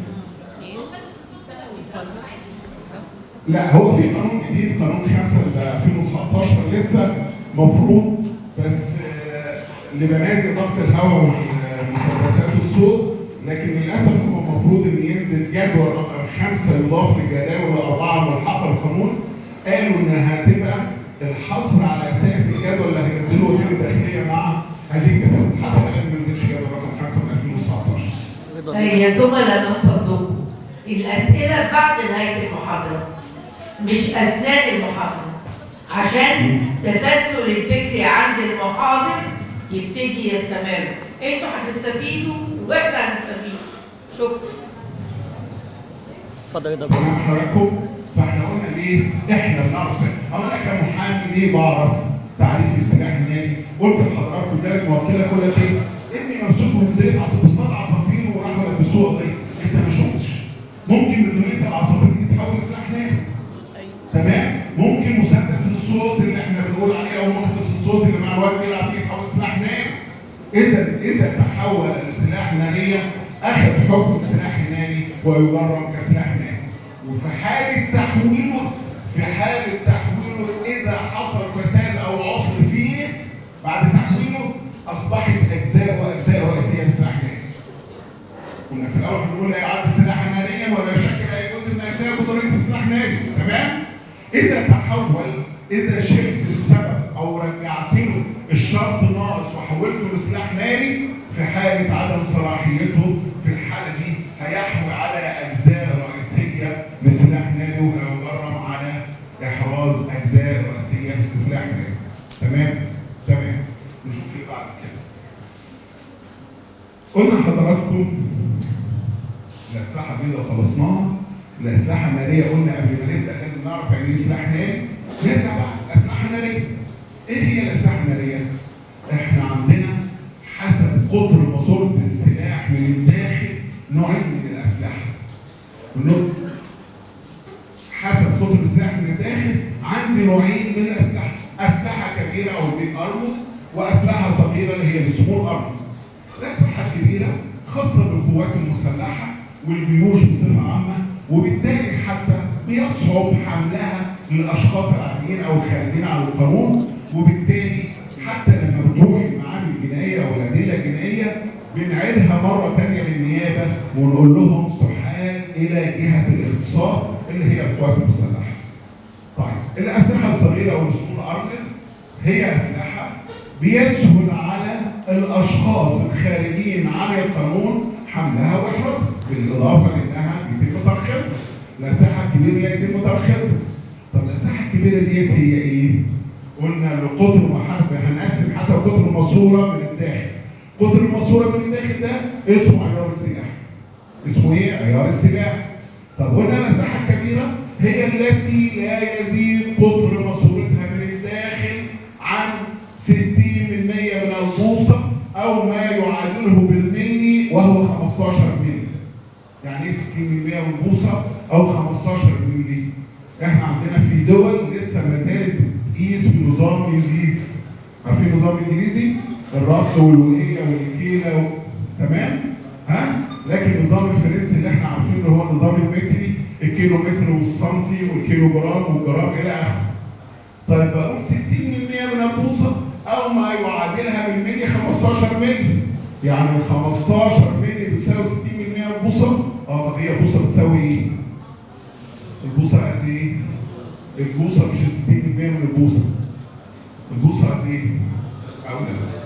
لا هو في قانون جديد قانون 5 ل 2019 لسه مفروض بس آه، لبنادق ضغط الهواء ومسدسات الصوت لكن للاسف هو المفروض ان ينزل جدول رقم خمسه يضاف للجداول الاربعه الملحقه بالقانون قالوا انها هتبقى الحصر على اساس الجدول اللي هينزله وزير الداخليه مع هذه الجداول حتى الان ما نزلش جدول رقم خمسه من 2019 رضا يا زملاء من فضلكم الأسئلة بعد نهاية المحاضرة مش أثناء المحاضرة عشان تسلسل الفكري عند المحاضر يبتدي يستمر انتوا هتستفيدوا واحنا هنستفيد شكرا اتفضل رضا تمام حضراتكم فاحنا قلنا ليه احنا بنعرف او انا كمحامي ليه بعرف تعريف السلاح الناري قلت لحضراتكم ثلاث موكله كل ايه ابني ممسوك بمديريه عص- بيصطاد عصافير وراحوا لبسوه قضيه انت ما شفتش ممكن مديريه العصافير دي تتحول لسلاح ناري تمام ممكن مسدس الصوت اللي احنا بنقول عليه او محدث الصوت اللي مع الواد بيلعب فيه يتحول لسلاح ناري اذا اذا تحول لسلاح ناريه اخذ حكم السلاح الناري ويجرم كسلاح ناري وفي حاله تحويله في حاله تحويله اذا حصل فساد او عطل فيه بعد تحويله اصبحت اجزاء واجزاء رئيسيه لسلاح ناري كنا في الاول بنقول لا يعد سلاحا ناريا ولا يشكل اي جزء من اجزاء بطريقه سلاح ناري تمام اذا تحول اذا شلت السبب او رجعت له الشرط ناقص وحولته لسلاح ناري في حاله عدم صلاحيته في الحاله دي هيحوي على اجزاء رئيسيه من سلاح ناري وهيجرم على احراز اجزاء رئيسيه من سلاح ناري تمام تمام نشوف ايه بعد كده قلنا حضراتكم الاسلحه دي لو خلصناها الاسلحه الناريه قلنا قبل ما نبدا لازم نعرف يعني ايه سلاح ناري نرجع بقى الاسلحه الناريه ايه هي الاسلحه الناريه؟ احنا عندنا حسب قطر ماسوره السلاح من الداخل نوعين من الاسلحه ونقول حسب قطر السلاح من الداخل عندي نوعين من الاسلحه اسلحه كبيره او البيج ارمز واسلحه صغيره اللي هي السمول ارمز الأسلحة الكبيرة خاصة بالقوات المسلحة والجيوش بصفة عامة وبالتالي حتى بيصعب حملها للأشخاص العاديين أو الخارجين عن القانون وبالتالي حتى لما بتروح المعامل الجنائية أو الأدلة الجنائية بنعيدها مرة تانية للنيابة ونقول لهم تحال إلى جهة الاختصاص اللي هي القوات المسلحة. طيب الأسلحة الصغيرة أو السمول أرمز هي أسلحة بيسهل على الأشخاص الخارجين عن القانون حملها وإحرازها بالإضافة لأنها يتم ترخيصها. الأسلحة الكبيرة لا يتم ترخيصها. طب الأسلحة الكبيرة ديت هي إيه؟ قلنا القطر وحسب هنقسم حسب قطر الماسورة من الداخل. قطر الماسورة من الداخل ده اسمه عيار السلاح. اسمه ايه؟ عيار السلاح. طب قلنا الأسلحة الكبيرة هي التي لا يزيد قطر ماسورتها من الداخل عن 60% من البوصة أو ما يعادله بالملي وهو 15 ملي. يعني ايه 60% من البوصة أو 15 ملي؟ احنا عندنا في دول لسه ما زالت بتقيس بنظام انجليزي. عارفين النظام الانجليزي؟ الربط والوقيه والكيله و... تمام؟ ها؟ لكن النظام الفرنسي اللي احنا عارفينه هو النظام المتري الكيلو متر والسنتي والكيلو جرام والجرام الى اخره. طيب بقول 60% من البوصه او ما يعادلها بالملي 15 ملي. يعني ال 15 ملي بتساوي 60% من البوصه اه طب هي البوصه بتساوي ايه؟ البوصه قد ايه؟ البوصه مش 60% من البوصه. البوصه قد ايه؟ أقول لك.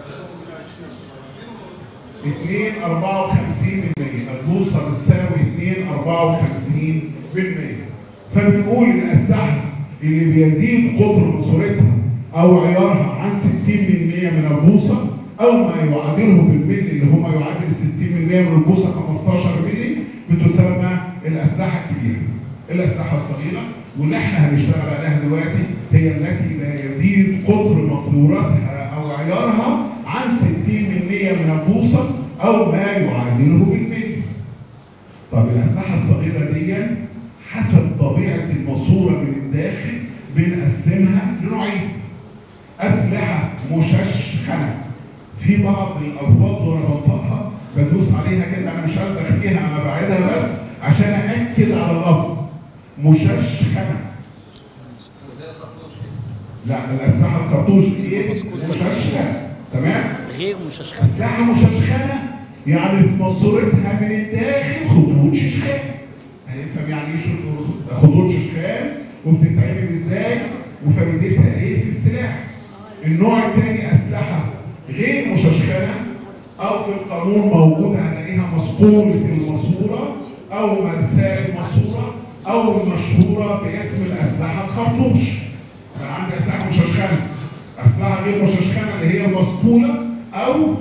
2 54 من 100 البوصه بتساوي 2 54 من 100 فبنقول الاسلحه اللي بيزيد قطر ماسورتها او عيارها عن 60 من 100 من البوصه او ما يعادله بالملي اللي هو ما يعادل 60 من 100 من البوصه 15 ملي بتسمى الاسلحه الكبيره. الاسلحه الصغيره واللي احنا هنشتغل عليها دلوقتي هي التي لا يزيد قطر ماسورتها او عيارها عن 60 من 100 من البوصه او ما يعادله بالملي. طب الاسلحه الصغيره دي حسب طبيعه الماسوره من الداخل بنقسمها لنوعين. اسلحه مششخنه في بعض الالفاظ وانا بنطقها بدوس عليها كده انا مش هلدغ فيها انا بعيدها بس عشان اكد على اللفظ مششخنه لا الاسلحه الخرطوش ايه؟ مششخنه تمام؟ غير مششخنة اسلحه مششخنه يعني في ماسورتها من الداخل خطوط ششخان هنفهم يعني ايه شو- خطوط ششخان وبتتعمل ازاي وفائدتها ايه في السلاح النوع الثاني اسلحه غير مششخنه او في القانون موجوده هنلاقيها مسطوره الماسوره او مرساه الماسوره او المشهوره باسم الاسلحه الخرطوش انا عندي اسلحه مششخنه اسلحه غير مششخنه اللي هي المسطوله او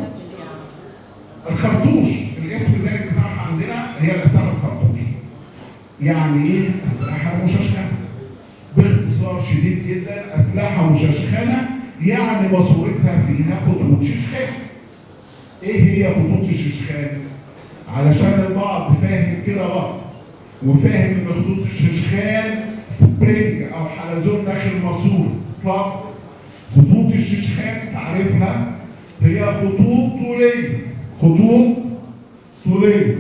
الخرطوش الاسم الثاني بتاعها عندنا هي الاسلحه الخرطوش يعني ايه اسلحه مششخنه باختصار شديد جدا اسلحه مششخنه يعني ماسورتها فيها خطوط ششخان ايه هي خطوط الششخان علشان البعض فاهم كده غلط وفاهم ان خطوط الششخان سبرينج او حلزون داخل ماسور اطلاقا خطوط الششخان تعرفها هي خطوط طوليه خطوط طوليه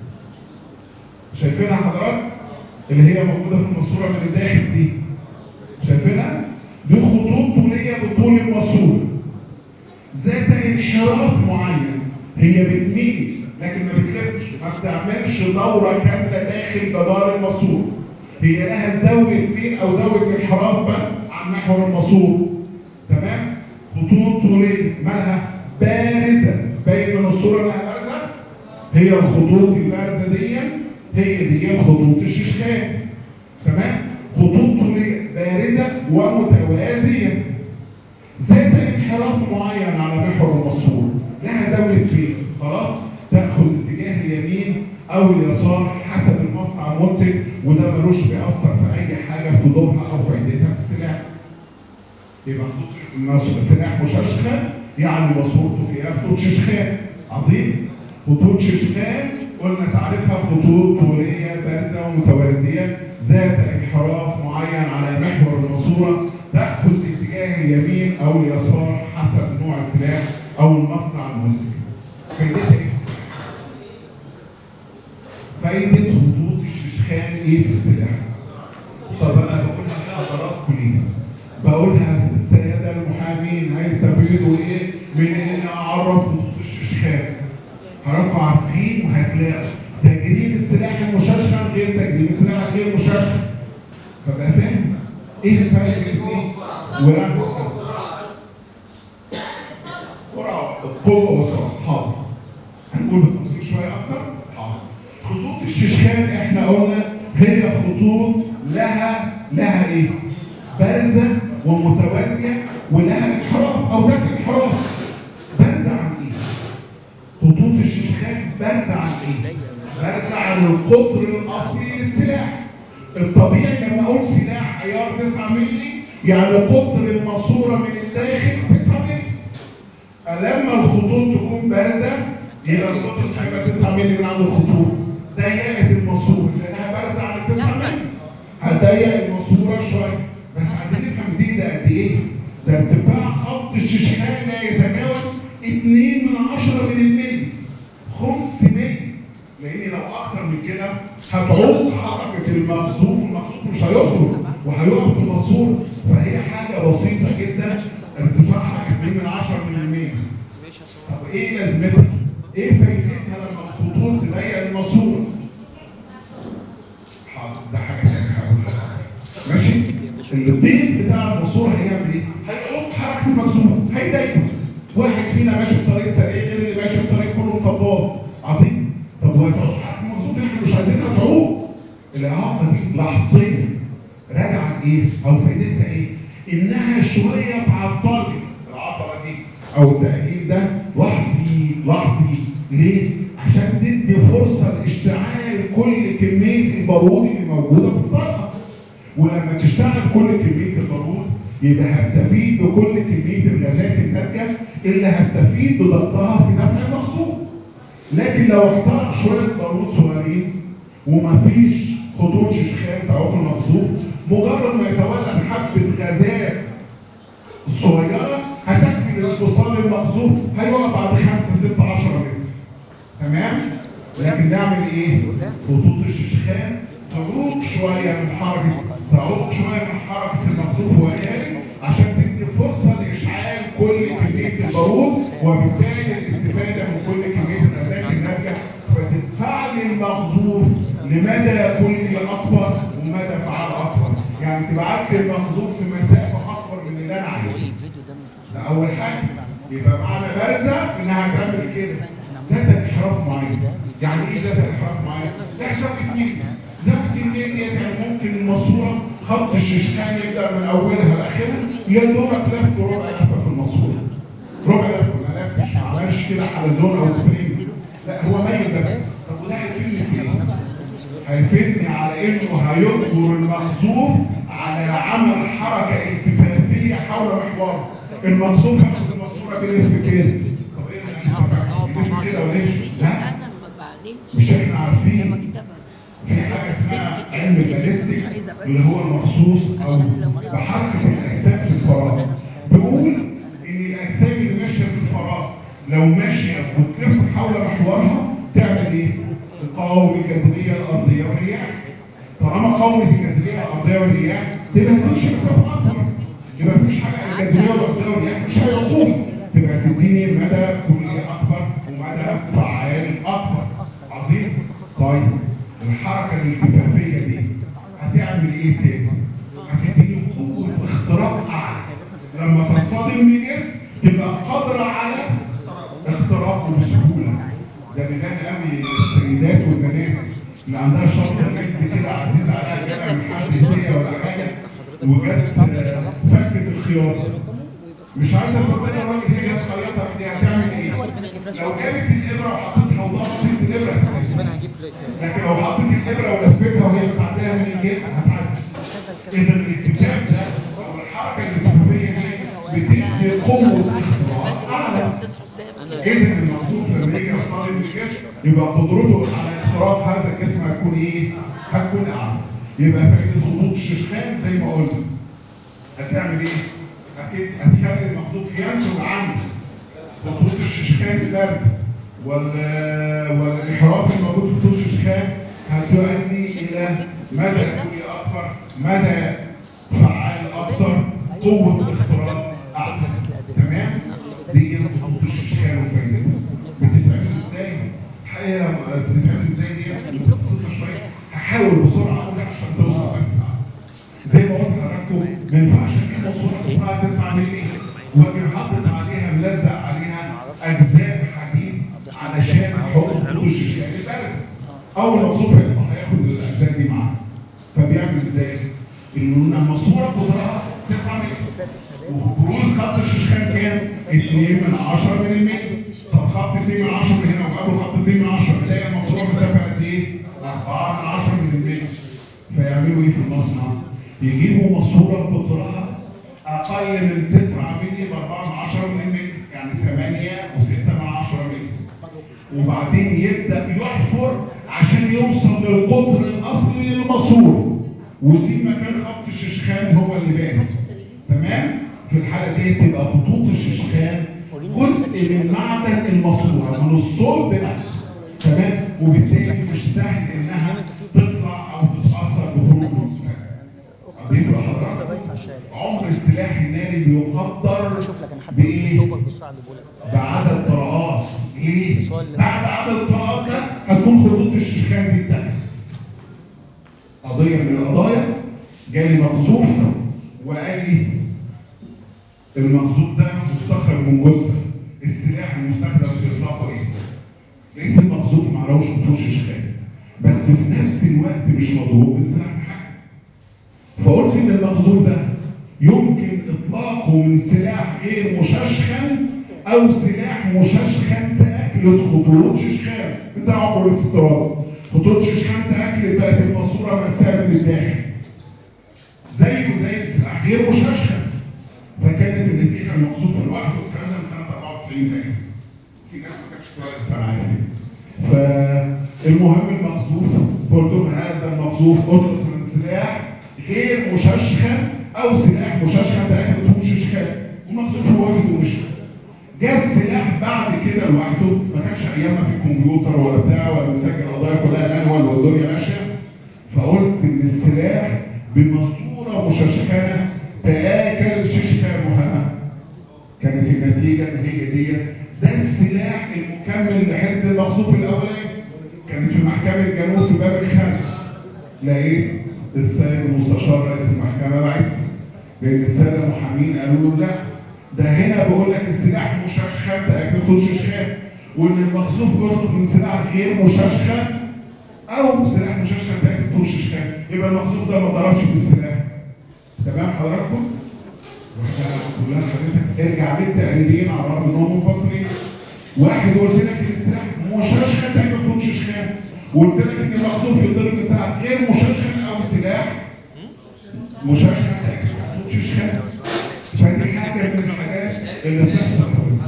شايفينها حضرات اللي هي موجوده في الماسوره من الداخل دي شايفينها دي خطوط طوليه بطول الماسوره ذات انحراف معين هي بتميل لكن ما بتلفش ما بتعملش دوره كامله داخل جدار الماسوره هي لها زاويه ميل او زاويه انحراف بس عن محور الماسوره تمام خطوط طوليه مالها بارزه باين من الصوره انها بارزه هي الخطوط البارزه دي هي دي خطوط الششخان تمام خطوط طوليه بارزه ومتوازيه ذات انحراف معين على محور الماسوره لها زاويه ميل خلاص تاخذ اتجاه اليمين او اليسار حسب المصنع المنتج وده ملوش بيأثر في اي حاجه في ضوءها او فائدتها في السلاح يبقى خطوط سلاح مششخن يعني ماسورته فيها خطوط ششخان عظيم خطوط ششخان قلنا تعريفها خطوط طوليه بارزه ومتوازيه ذات انحراف معين على محور الماسوره تاخذ اتجاه اليمين او اليسار حسب نوع السلاح او المصنع المنتج. في فايدتها ايه في السلاح؟ فايده خطوط الششخان ايه في السلاح؟ طب انا بقولها لحضراتكم ليه؟ بقولها الساده المحامين هيستفيدوا ايه من ان اعرف خطوط الششخان؟ حضراتكم عارفين وهتلاقوا تجريم السلاح المششخن غير تجريم السلاح غير مششخن فبقى فاهم ايه الفرق بين ايه؟ ولا سرعه القوه والسرعه حاضر هنقول بالتفصيل شويه اكتر حاضر خطوط الششخان احنا قلنا هي خطوط لها لها ايه؟ بارزه ومتوازيه ولها انحراف او ذات انحراف بارزه عن ايه؟ خطوط الششخان بارزه عن ايه؟ بارزه عن القطر الاصلي للسلاح الطبيعي لما اقول سلاح عيار 9 مللي يعني قطر الماسوره من الداخل 9 مللي لما الخطوط تكون بارزه يبقى القطر هيبقى 9 مللي من عند الخطوط ضيقت الماسوره لانها بارزه عن 9 مللي هتضيق الماسوره شويه بس عايزين نفهم دي ده قد ايه؟ ده ارتفاع خط الششخان لا يتجاوز 2 من 10 من الملي خمس ملي لان لو اكتر من كده هتعوق حركه المخزوف المخزوف مش هيخرج وهيقف في الماسوره فهي حاجه بسيطه جدا ارتفاعها 2 من 10 من المية طب ايه لازمتها؟ ايه فايدتها لما الخطوط تضيق الماسوره؟ حاضر ده حاجه ثانيه هقولها ماشي؟ الضيق بتاع الماسوره هيعمل ايه؟ هيعوق حركه المخزوف هيضايقه واحد فينا ماشي في طريق سريع غير اللي ماشي في طريق كله مطبات عظيم طب وهتعوق حركه المخزوف احنا مش عايزينها تعوق الاعاقه دي لحظيه راجعه لايه؟ او فايدتها ايه؟ انها شويه تعطل العطله دي او التاجيل ده لحظي لحظي ليه؟ عشان تدي فرصه لاشتعال كل كميه البارود اللي موجوده في الطاقه ولما تشتغل كل كميه البارود يبقى هستفيد بكل كميه الغازات الناتجه اللي هستفيد بضغطها في دفع المقصود لكن لو احترق شويه بارود صغيرين ومفيش خطوط ششخان تعوق المقصود مجرد ما يتولد حبه غازات صغيره هتكفي لانفصال المقصود هيقع بعد 5 6 10 متر تمام لكن نعمل ايه خطوط الششخان تعوق شويه من حركه تعوق شويه من حركه المقصود وهو خارج عشان تدي فرصه لاشعال كل كميه البارود وبالتالي الاستفاده من كل كميه الغازات الناتجه فتدفع لي المخزوف لمدى كلي اكبر ومدى فعال اكبر يعني تبعت لي المخزوف في مسافه اكبر من اللي انا عايزه ده اول حاجه يبقى معنى بارزه انها هتعمل كده ذات انحراف معين يعني ايه ذات انحراف معين؟ ده زاويه ميل زاويه الميل دي يعني ممكن الماسوره خط الششكان يبدا من اولها لاخرها يا دوبك لف ربع لفه في الماسوره ربع لفه ما لفش ما عملش كده حلزون او سبرينج لا هو ميل بس طب وده هيفيدني في ايه؟ هيفيدني على انه هيجبر المخزوف على عمل حركه التفافيه حول محوره المخزوف هياخد الماسوره بيلف كده طب ايه اللي هيحصل؟ كده وليش؟ لا انا ما بعلنش مش احنا عارفين مكتبه في حاجه اسمها علم الباليستيك اللي هو المخصوص او بحركه الاجسام في الفراغ بيقول ان الاجسام اللي ماشيه في الفراغ لو ماشيه وتلف حول محورها تعمل ايه؟ تقاوم الجاذبيه الارضيه والرياح طالما قاومت الجاذبيه الارضيه والرياح تبقى هتمشي مسافه اكبر يبقى مفيش حاجه الجاذبيه الارضيه والرياح مش هيقوم تبقى تديني مدى كلي اكبر ومدى فعال اكبر عظيم طيب الحركه الالتفافيه دي هتعمل ايه تاني؟ هتديني قوه اختراق اعلى لما تصطدم بجسم يبقى قادره على اختراقه بسهوله ده بيبان قوي السيدات والبنات اللي عندها شنطه جد كده عزيزه عليها كده من حد هديه ولا حاجه وجت آه، فكت الخياطه مش عايزه تقول الراجل هي خياطه دي هتعمل ايه؟ لو جابت الابره وحطيتها وضغطت الابره هتتكسر لكن لو حطيت الابره ولفيتها وهي بتعديها من الجلد هتعدي اذا الاتجاه ده او الحركه الالتفافيه دي بتدي قوه اختراق اعلى استاذ حسام اذا المخزوف لما يجي يصطدم بالجسم يبقى قدرته على اختراق هذا الجسم هتكون ايه؟ هتكون اعلى يبقى فائده خطوط الششخان زي ما قلت هتعمل ايه؟ هت- هتخلي المخزوف ينتج عن خطوط الششخان البارزه وال- والانحراف الموجود في خطوط الشيشان هتؤدي الى مدى كلي اكبر مدى فعال اكتر قوه اختراق اعلى تمام دي خطوط الشيشان وفايدتها بتتعمل ازاي؟ الحقيقه بتتعمل ازاي دي متخصصه شويه هحاول بسرعه اقول عشان توصل اسرع زي ما قلت لحضراتكم ما ينفعش اجيب ماسوره قطرها 9 مللي واجي حاطط عليها ملزق عليها اجزاء حديد علشان احط خطوط الشيشان البارزه اول ما الصوف هيطلع هياخد الاجزاء دي معاه فبيعمل ازاي؟ انه الماسوره قطرها 9 مللي وبروز خط الشيشان كام؟ 2 من 10 مللي طب خط 2 من 10 من هنا وقبله خط 2 من 10 نلاقي الماسوره مسافه قد ايه؟ 4 من 10 مللي فيعملوا ايه في المصنع؟ يجيبوا ماسوره قطرها اقل من 9 مللي ب 4 من 10 مللي يعني 8 و6 من 10 مللي وبعدين يبدا يحفر عشان يوصل للقطر الاصلي للماسوره ويسيب مكان خط الشيشخان هو اللي بارز تمام في الحاله دي تبقى خطوط الشيشخان جزء من معدن الماسوره من الصلب نفسه تمام وبالتالي مش سهل انها تطلع او تتاثر بخروج الماسوره اضيف لحضرتك عمر السلاح الناري بيقدر بايه؟ بعدد طرقات ليه؟ بعد عدد الطرقات ده هتكون خطوط الشيشان دي اتاخدت قضيه من القضايا جالي مقذوف وقال لي المقذوف ده مستخرج من جثه السلاح المستخدم في اطلاقه ايه؟ لقيت المقذوف معلوش خطوط شيشان بس في نفس الوقت مش مضروب بالسلاح بحاجه فقلت ان المخزون ده يمكن اطلاقه من سلاح غير مششخن او سلاح مششخن تاكلت خطوط ششخان انت عمر الافتراضي خطوط ششخان تاكلت بقت الماسوره مسافه من الداخل زيه زي السلاح غير مششخن فكانت النتيجه المقصود لوحده الكلام ده من سنه 94 تقريبا في ناس ما كانتش اتولدت انا عارف فالمهم المقذوف قلت لهم هذا المقذوف اطلق من سلاح غير مششخن او سلاح مششخن ده اكل خطوط ششخان والمقذوف لوحده مش جه السلاح بعد كده لوحده ما كانش ايامها في كمبيوتر ولا بتاع ولا بنسجل القضايا كلها مانوال والدنيا ماشيه فقلت ان السلاح بماسوره مششخنه تاكل ششخه مهمه كانت النتيجه ان هي دي ده السلاح المكمل لحرز المقصوف الاولاني كانت في محكمه جنوب في باب الخلف لقيت السيد المستشار رئيس المحكمه بعت لان الساده المحامين قالوا له لا ده هنا بقول لك السلاح مششخن تاكل خد ششخان وان المخزوف يخرج من سلاح غير مششخن او سلاح مششخن تاكل خد ششخان يبقى المخزوف ده ما ضربش بالسلاح تمام حضراتكم؟ كلها خليتك ارجع للتقريرين على الرغم انهم منفصلين واحد قلت لك ان السلاح مششخن تاكل خد ششخان وقلت لك ان المخزوف يضرب بسلاح غير مششخن او سلاح مششخن تاكل خد ششخان فدي حاجه من الحاجات اللي بتحصل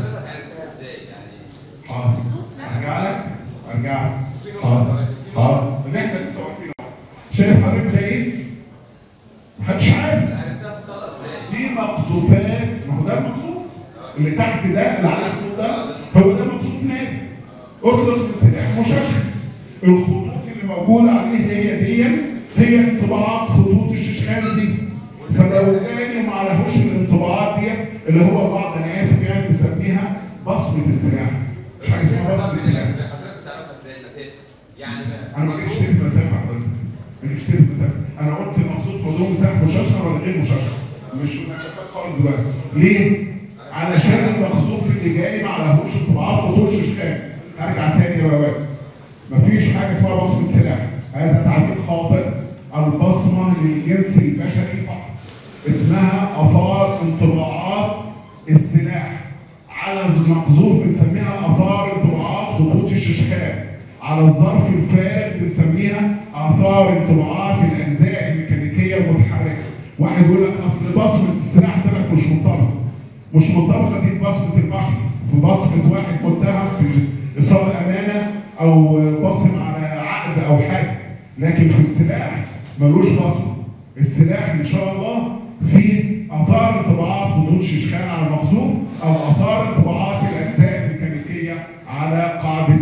حاضر ارجع لك ارجع لك حاضر حاضر اللي احنا لسه واقفين اهو شايف حضرتك ده ايه؟ محدش عارف دي مقصوفات ما هو ده المقصوف اللي تحت ده اللي على الخطوط ده هو ده مقصوف نادي اطلق من سلاح مششخ الخطوط اللي موجوده عليه هي دي هي انطباعات خطوط الششخان دي فلو كان ما عليهوش الانطباعات دي اللي هو بعض انا اسف يعني بيسميها بصمه السلاح مش حاجه اسمها بصمه سلاح حضرتك تعرفها ازاي المسافه؟ يعني انا ما جبتش سيره مسافه حضرتك ما جبتش سيره مسافه انا قلت المقصود موضوع مسافه مششر ولا غير مششر مش مسافات خالص دلوقتي ليه؟ علشان المخزوف اللي جاي ما عليهوش انطباعات خطوط ششخان ارجع تاني يا بابا مفيش حاجه اسمها بصمه سلاح هذا تعبير خاطئ البصمه للجنس البشري فقط اسمها اثار انطباعات السلاح على المقذوف بنسميها اثار انطباعات خطوط الششخان على الظرف الفارغ بنسميها اثار انطباعات الاجزاء الميكانيكيه المتحركه واحد يقول لك اصل بصمه السلاح طلعت مش مرتبطه مش مرتبطه دي ببصمه البحر في بصمه واحد متهم في اصابه امانه او بصم على عقد او حاجه لكن في السلاح ملوش بصمه السلاح ان شاء الله فيه اثار انطباعات خطوط ششخان على المخزوف او اثار انطباعات الاجزاء الميكانيكيه على قاعده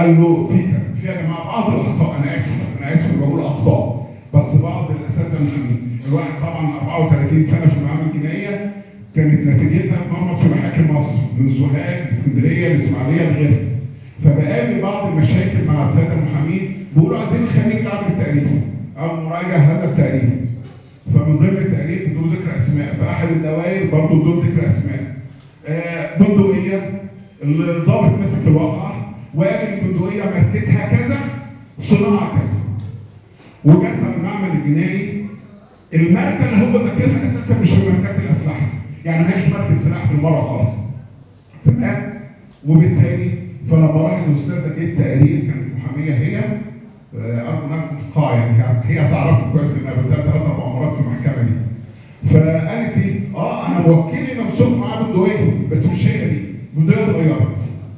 قال له في كذا في يا جماعه بعض الاخطاء انا اسف انا اسف إني بقول اخطاء بس بعض الاساتذه المحامين الواحد طبعا 34 سنه في المعامل الجنائيه كانت نتيجتها اتمرمط في محاكم مصر من سوهاج لاسكندريه لاسماعيليه لغيرها فبقابل بعض المشاكل مع الساده المحامين بيقولوا عايزين الخليج يعمل تقرير او مراجعه هذا التقرير فمن ضمن التقرير بدون ذكر اسماء في احد الدوائر برضه بدون ذكر اسماء آه، بندقيه الضابط مسك الواقع وقال البندقيه ماركتها كذا صناعه كذا وجت على المعمل الجنائي الماركه اللي هو ذاكرها اساسا مش في ماركات الاسلحه يعني ما هيش ماركه سلاح بالمره خالص تمام وبالتالي فلما راحت الاستاذه دي التقرير كانت محاميه هي آه، ارجو انها تكون في القاعه يعني هي- هي تعرفني كويس انها بتاعت ثلاث اربع مرات في المحكمه دي فقالت ايه؟ اه انا موكلي ممسوك معاه بندقيه بس مش هي دي بندقيه اتغيرت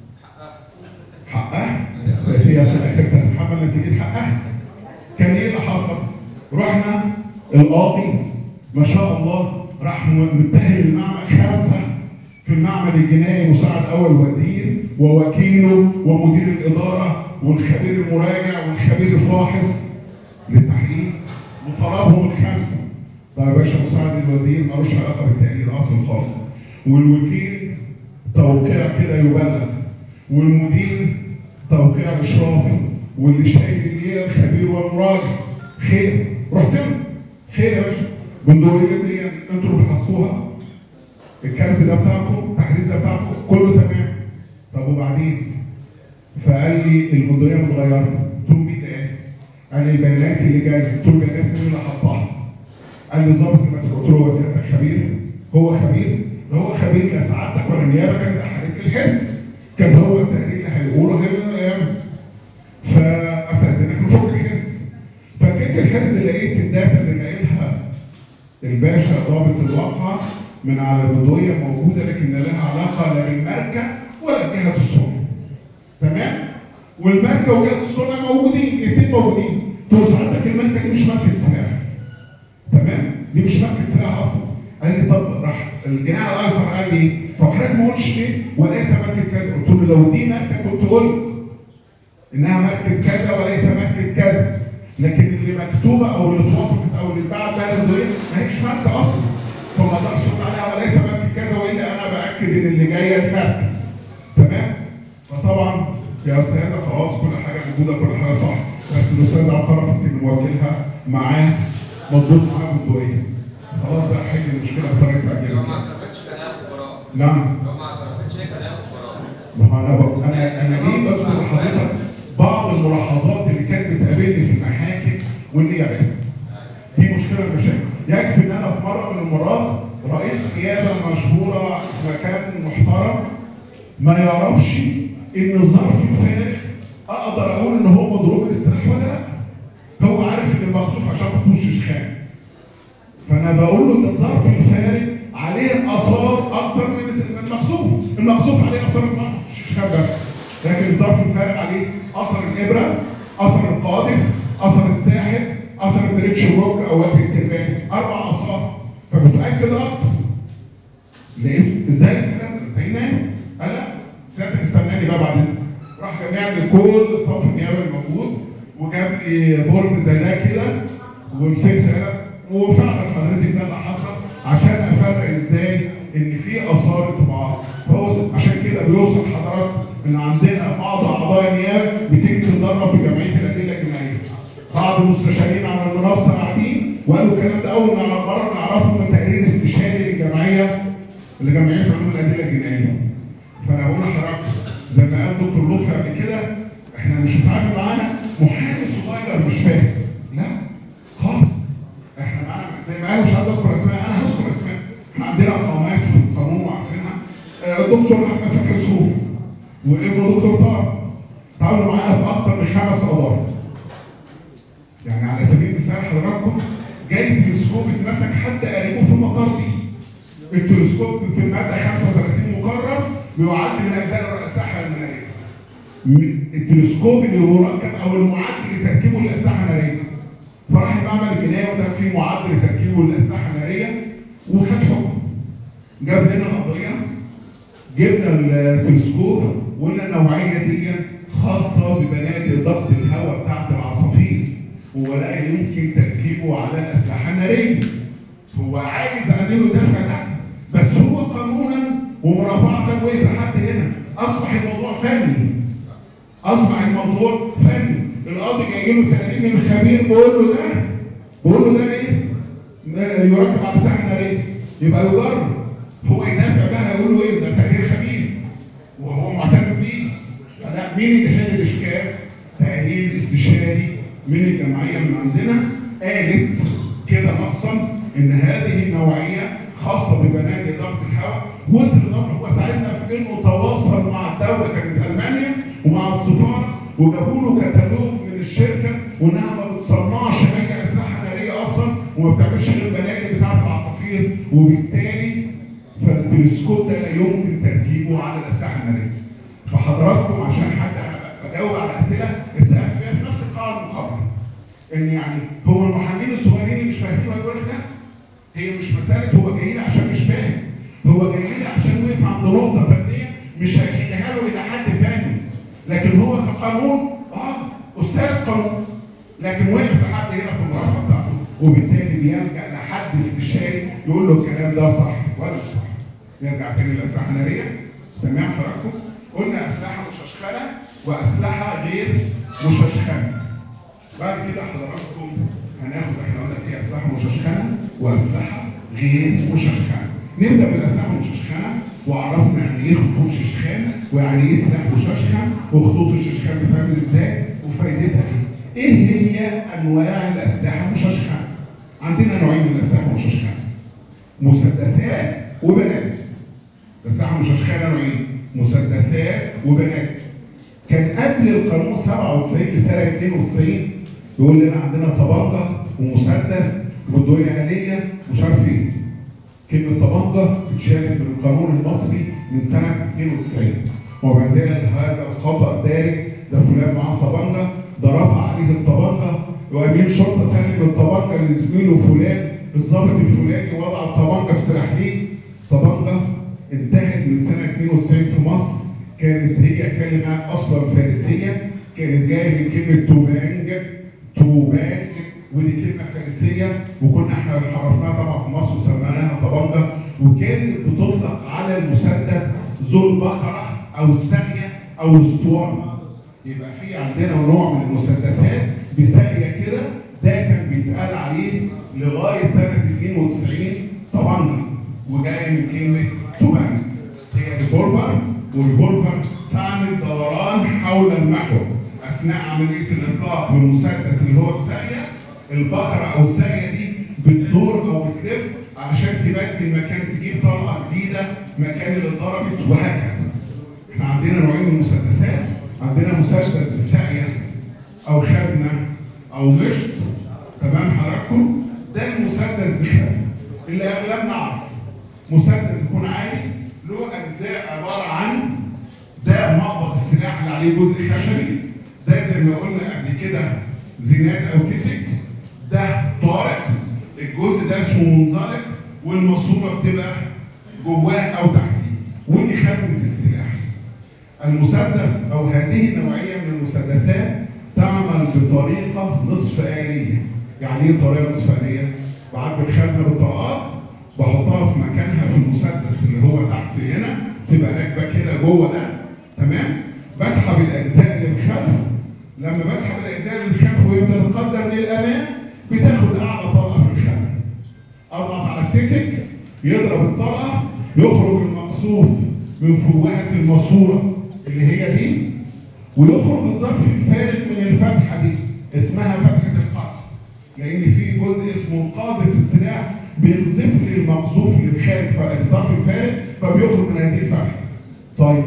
حقها بس هي في الاخر تتحمل نتيجه حقها كان ايه اللي حصل؟ رحنا القاضي ما شاء الله راح متهم المعمل خمسه في المعمل الجنائي مساعد اول وزير ووكيله ومدير الاداره والخبير المراجع والخبير الفاحص للتحقيق وطلبهم الخمسه طيب يا باشا مساعد الوزير ملوش علاقه بالتقرير اصلا خالص والوكيل توقيع كده يبلغ والمدير توقيع اشرافي واللي شايل الليله الخبير والمراجع خير رحت له خير يا باشا بندقيه دي انتوا اللي فحصتوها الكارت ده بتاعكم التحديث ده بتاعكم كله تمام طب وبعدين فقال لي البندقيه متغيره قلت له مين اللي قال؟ قال لي البيانات اللي جايه قلت له البيانات مين اللي حطها؟ قال لي ظابط المسك قلت له هو سيادتك خبير؟ هو خبير؟ لا هو خبير لا سعادتك ولا النيابه كانت احالت الحفظ كان هو التقرير اللي هيقوله هيقول الايام فاستاذنك نفك الحفظ فجيت الحفظ لقيت الداتا اللي ناقلها الباشا ضابط الواقعه من على البندقيه موجوده لكن لا لها علاقه لا بالماركه ولا بجهه الصنع تمام والماركه وجهه الصنع موجودين الاثنين موجودين تقول سعادتك الماركه دي مش ماركه سلاح تمام دي مش ماركه سلاح اصلا قال لي طب راح الجناح الايسر قال لي طب حضرتك ما قلتش ليه وليس ماركه كذا قلت له لو دي ماركه كنت قلت انها ماركه كذا وليس ماركه كذا لكن اللي مكتوبه او اللي اتوصفت او اللي اتباعت بقى البندقيه ما هيش ماركه اصلا فما اقدرش اقول عليها وليس ماركه كذا والا انا باكد ان اللي جايه ماركه تمام فطبعا يا استاذه خلاص كل حاجه موجوده كل حاجه صح بس الاستاذه اعترفت ان موكلها معاه مضبوط معاه بندقيه خلاص بقى حل المشكله بطريقه لو تعجبك ما اعترفتش كان هياخد براءة نعم لو ما اعترفتش هي كان هياخد براءة ما هو انا بق- انا انا ليه بذكر لحضرتك بعض الملاحظات اللي كانت بتقابلني في المحاكم والنيابات دي مشكله من المشاكل يكفي ان انا في مره من المرات رئيس نيابه مشهوره في مكان محترم ما يعرفش ان الظرف الفارغ اقدر اقول ان هو مضروب بالسلاح ولا لا هو عارف ان المخصوص عشان خطوش شيشخان فانا بقول له ان الظرف الفارغ عليه اثار اكتر من من المخصوص المخصوص عليه اثار الشيشخان بس لكن الظرف الفارغ عليه اثر الابره اثر القاذف اثر الساحب اثر البريتش روك او وجه التلباس اربع اثار فبتاكد اكتر لقيت ازاي الكلام ده زي الناس قال لا سيادتك استناني بقى بعد اذنك راح جمع لي كل صف النيابه الموجود وجاب لي فورم زي ده كده ومسكت انا وفعلا حضرتك ده اللي حصل عشان افرق ازاي ان في اثار طباعات فهو عشان كده بيوصل حضرتك ان عندنا بعض اعضاء النيابه بتيجي تتدرب في جمعيه الادله الجنائيه بعض المستشارين على المنصه قاعدين وقالوا الكلام ده اول ما مره نعرفه من تقرير استشاري للجمعيه لجمعيه علوم الادله الجنائيه فانا بقول لحضرتك زي ما قال دكتور لطفي قبل كده احنا مش هنتعامل معانا محامي صغير مش فاهم لا خالص احنا معانا زي ما قالوا مش عايز اذكر اسماء انا هذكر اسماء احنا عندنا قامات في القانون وعارفينها آه، الدكتور احمد فتحي سرور وابنه دكتور طارق تعاملوا معانا في اكثر من خمس قضايا يعني على سبيل المثال حضراتكم جاي تلسكوب اتمسك حد قريبه في المطار دي التلسكوب في الماده 35 مقرر بيعد من اجزاء الاسلحه الناريه م- التلسكوب اللي مركب او المعد لتركيبه للاسلحه الناريه فراح المعمل الجنائي وكان في معد لتركيبه للاسلحه الناريه وخد حكم جاب لنا القضيه جبنا التلسكوب وقلنا النوعيه دي خاصه ببنادق ضغط الهواء بتاعت العصافير ولا يمكن تركيبه على الاسلحه الناريه هو عاجز عن انه يدافع ده بس هو قانونا ومرافعه وقف لحد هنا اصبح الموضوع فني اصبح الموضوع فني القاضي جاي له تقرير من الخبير بيقول له ده بيقول له ده ايه؟ ده يركب على ساحه ناريه يبقى يجرب هو يدافع بقى يقول له ايه ده تقرير خبير وهو معترف بيه لا مين اللي حل الاشكال؟ تقرير استشاري من الجمعيه من عندنا قالت كده نصا ان هذه النوعيه خاصه ببنادق ضغط الهواء وصل الامر هو ساعدنا في انه تواصل مع الدوله كانت المانيا ومع السفاره وجابوا له كتالوج من الشركه وانها ما بتصنعش اي اسلحه ناريه اصلا وما بتعملش غير البنادق بتاعت العصافير وبالتالي فالتلسكوب ده لا يمكن تركيبه على الاسلحه الناريه. فحضراتكم عشان حد انا بجاوب على اسئله اتسالت فيها في نفس القاعه المقابله. ان يعني هو المحامين الصغيرين اللي مش فاهمين هيقول لك لا هي مش مساله هو جاي لي عشان مش فاهم هو جاي لي عشان وقف عند نقطه فنيه مش هيحلها له الى حد فني لكن هو كقانون اه استاذ قانون لكن وقف لحد هنا في المرافعه بتاعته وبالتالي بيلجا لحد استشاري يقول له الكلام ده صح ولا مش صح نرجع تاني للاسلحه الناريه تمام حضراتكم قلنا اسلحه مششخنه واسلحه غير مششخنه بعد كده حضراتكم هناخد احنا قلنا في اسلحه مششخنه واسلحه غير مششخنه. نبدا بالاسلحه المششخنه وعرفنا يعني ايه خطوط ششخان ويعني ايه سلاح مششخن وخطوط الششخان بتعمل ازاي وفائدتها ايه. ايه هي انواع الاسلحه المششخنه؟ عندنا نوعين من الاسلحه المششخنه. مسدسات وبنادق. الاسلحه المششخنه نوعين مسدسات وبنادق. كان قبل القانون 97 لسنه 92 يقول لنا عندنا طبنجه ومسدس ودويه آلية مش عارف ايه. كلمه طبنجه اتشالت من القانون المصري من سنه 92 وما زال هذا الخطا دارج ده فلان معاه طبنجه ده رفع عليه الطبنجه وامين شرطه سلم الطبنجه لزميله فلان الضابط الفلاني وضع الطبنجه في سلاحيه طبنجه انتهت من سنه 92 في مصر كانت هي كلمة أصلا فارسية كانت جاية من كلمة توبانج توبانج ودي كلمة فارسية وكنا احنا اللي حرفناها طبعا في مصر وسميناها طبنجة وكانت بتطلق على المسدس ذو البقرة أو الساقية أو الاسطوانة يبقى في عندنا نوع من المسدسات بساقية كده ده كان بيتقال عليه لغاية سنة 92 طبنجة وجاية من كلمة توبانج هي ريفولفر والبولفر تعمل دوران حول المحور اثناء عمليه الاطلاق بالمسدس اللي هو الساقيه البقره او الساقيه دي بتدور او بتلف علشان تبدل مكان تجيب طلقه جديده مكان اللي اتضربت وهكذا. احنا عندنا نوعين من المسدسات عندنا مسدس بساقيه او خزنه او مشط تمام حضراتكم ده المسدس بخزنه اللي اغلبنا عارفه مسدس يكون عالي له اجزاء عباره عن ده مقبض السلاح اللي عليه جزء خشبي ده زي ما قلنا قبل كده زناد او تيتك ده طارق الجزء ده اسمه منزلق والماسوره بتبقى جواه او تحتيه ودي خزنه السلاح المسدس او هذه النوعيه من المسدسات تعمل بطريقه نصف آلية يعني ايه طريقه نصف آلية؟ بعبي الخزنه بالطلقات بحطها في مكانها في المسدس اللي هو تحت هنا تبقى راكبه كده جوه ده تمام بسحب الاجزاء للخلف لما بسحب الاجزاء للخلف ويبدا يتقدم للامام بتاخد اعلى طلقه في الخزنه اضغط على التيتك يضرب الطلقه يخرج المقذوف من فوهه الماسوره اللي هي دي ويخرج الظرف الفارغ من الفتحه دي اسمها فتحه القصف لان في جزء اسمه القاذف في السلاح بيقذف لي المقذوف للخارج فالظرف الفارغ فبيخرج من هذه الفتحه. طيب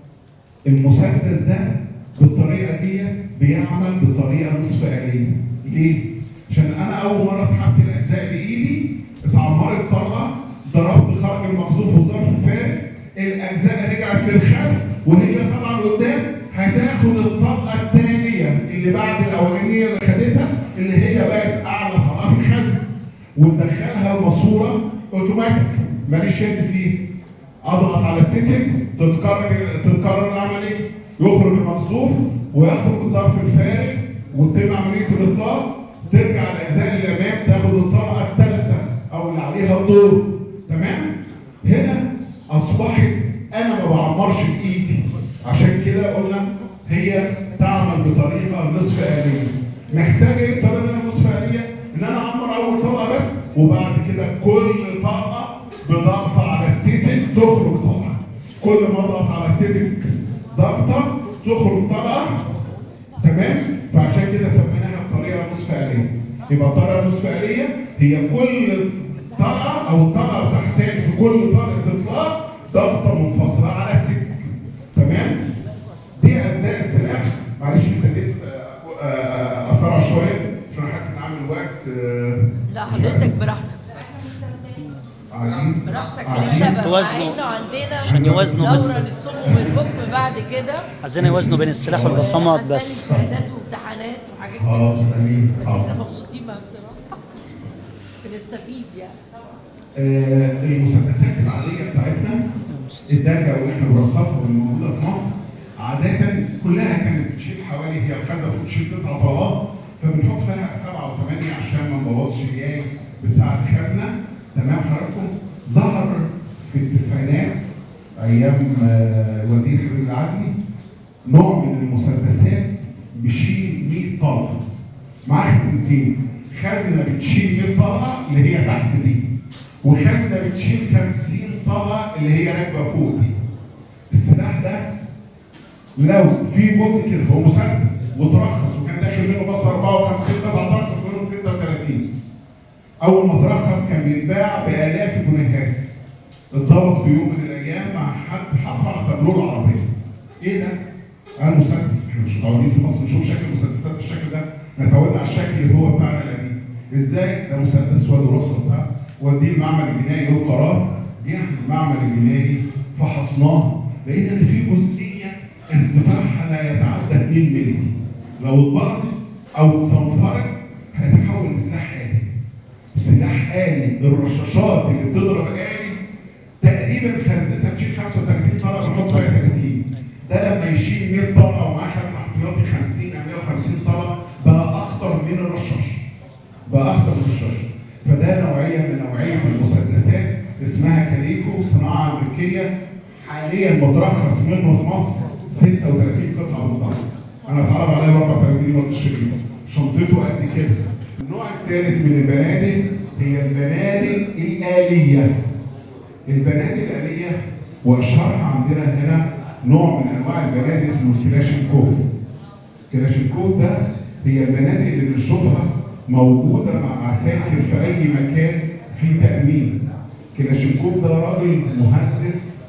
المسدس ده بالطريقه دي بيعمل بطريقه نصف آلية. ليه؟ عشان انا اول مره سحبت الاجزاء بايدي اتعمرت طلقه ضربت خرج المقذوف والظرف الفارغ الاجزاء رجعت للخلف وهي طالعه لقدام هتاخد الطلقه الثانيه اللي بعد الاولانيه اللي خدتها اللي هي بقت اعلى طلقه في الخزنه وندخلها الماسوره اوتوماتيك ماليش يد فيه اضغط على التيتك تتكرر تتكرر العمليه يخرج المقذوف ويخرج الظرف الفارغ وتتم عمليه الاطلاق ترجع الاجزاء اللي امام تاخد الطلقه الثالثه او اللي عليها الدور تمام هنا اصبحت انا ما بعمرش بايدي عشان كده قلنا هي تعمل بطريقه نصف آلية محتاجه ايه الطريقه نصف آلية ان انا اعمر اول طلقه بس وبعد كده كل طلقه بضغطه على التيتك تخرج طلقه كل ما اضغط على التيتك ضغطه تخرج طلقه تمام فعشان كده سميناها بطريقه نصف آلية يبقى الطريقه نصف آلية هي كل طلقه او الطلقه بتحتاج في كل طلقه اطلاق ضغطه منفصله على التيتك تمام دي اجزاء السلاح معلش ابتديت آه، آه، اسرع شويه عشان حاسس ان عامل وقت آه، لا حضرتك براحتك عجيب. براحتك عجيب. لسبب مع توازنوا- انه عندنا عشان يوازنوا بس. دوره للصم والحكم بعد كده عايزين يوازنوا بين السلاح والبصمات هنسلم بس شهادات وامتحانات وحاجات اه كتير امين بس اه احنا مبسوطين بقى بصراحه بنستفيد يعني آه، المسدسات العاديه بتاعتنا الدرجه واللي احنا بنرخصها والموجوده في مصر عاده كلها كانت بتشيل حوالي هي الخزف بتشيل تسع طلقات فبنحط فيها سبعه وثمانيه عشان ما نبوظش الياي بتاع الخزنه تمام حضراتكم ظهر في التسعينات ايام آه، وزير حبيب العدلي نوع من المسدسات بيشيل 100 طلقه معاه خزنتين خزنه بتشيل 100 طلقه اللي هي تحت دي وخزنه بتشيل 50 طلقه اللي هي راكبه فوق دي السلاح ده لو في جزء كده هو مسدس وترخص وكان داخل منه بس 54 قطعه ترخص منهم 36 اول ما ترخص كان بيتباع بالاف الجنيهات اتظبط في يوم من الايام مع حد حط على تابلوه العربيه ايه ده؟ انا مسدس احنا مش متعودين في مصر نشوف شكل المسدسات بالشكل ده نتعود على الشكل اللي هو بتاعنا القديم ازاي ده مسدس وادي راسه بتاع وديه المعمل الجنائي له قرار جه المعمل الجنائي فحصناه لقينا ان في جزئيه ارتفاعها لا يتعدى 2 مللي لو اتبردت او اتصنفرت هتتحول لسلاح آلي سلاح آلي الرشاشات اللي بتضرب آلي تقريبا خزنتها تشيل 35 طلقه بنحط فيها 30 ده لما يشيل 100 طلقه ومعاه خزن احتياطي 50 او 150 طلقه بقى اخطر من الرشاش بقى اخطر من الرشاش فده نوعيه من نوعيه المسدسات اسمها كاليكو صناعه امريكيه حاليا مترخص منه في مصر 36 قطعه بالظبط انا اتعرض عليا ب 4000 جنيه ما تشتري شنطته قد كده النوع الثالث من البنادق هي البنادق الآلية البنادق الآلية وأشهرها عندنا هنا نوع من أنواع البنادق اسمه كلاشينكوف كلاشينكوف ده هي البنادق اللي بنشوفها موجودة مع عساكر في أي مكان في تأمين كلاشينكوف ده راجل مهندس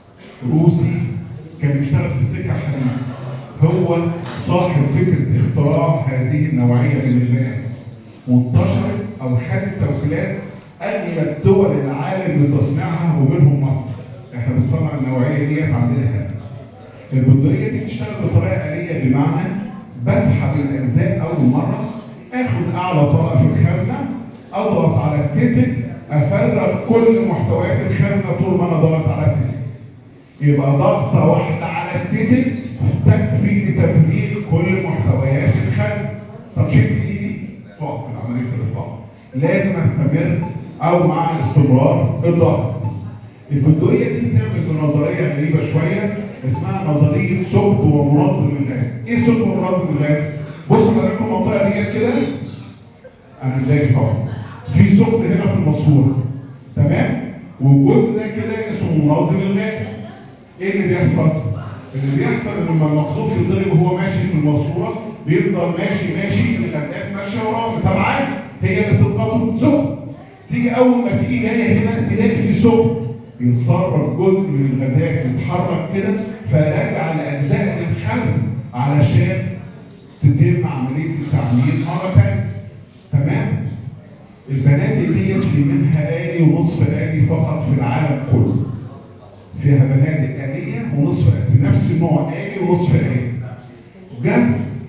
روسي كان بيشتغل في السكة الحديد هو صاحب فكرة اختراع هذه النوعية من البنادق وانتشرت او خدت توكيلات اغلب دول العالم لتصنيعها ومنهم مصر. احنا بنصنع النوعيه ديت عندنا هنا. البندقيه دي بتشتغل بطريقه آلية بمعنى بسحب الاجزاء اول مره اخد اعلى طبقه في الخزنه اضغط على التيتل افرغ كل محتويات الخزنه طول ما انا ضاغط على التيتل. يبقى ضغطه واحده على التيتل تكفي لتفريغ كل محتويات الخزنه. طب شلت ايدي تقف من عمليه الاطلاق لازم استمر او مع استمرار الضغط البندقيه دي بتعمل بنظريه غريبه شويه اسمها نظريه ثقب ومنظم الغاز ايه ثقب ومنظم الغاز بص حضراتكم المنطقه ديت كده انا متضايق طبعا في ثقب هنا في الماسوره تمام والجزء ده كده اسمه منظم الغاز ايه اللي بيحصل اللي بيحصل ان لما المقذوف يضرب وهو ماشي في الماسوره بيفضل ماشي ماشي الغازات ماشيه وراه متابعاه هي اللي بتضغطه ثقب تيجي اول ما تيجي جايه هنا تلاقي في ثقب يتصرف جزء من الغازات يتحرك كده فراجع لاجزاء الخلف علشان تتم عمليه التعمير مره ثانيه تمام البنادق ديت في منها آلي ونصف آلي فقط في العالم كله فيها بنادق آلية ونصف آلي في نفس النوع آلي ونصف آلي جه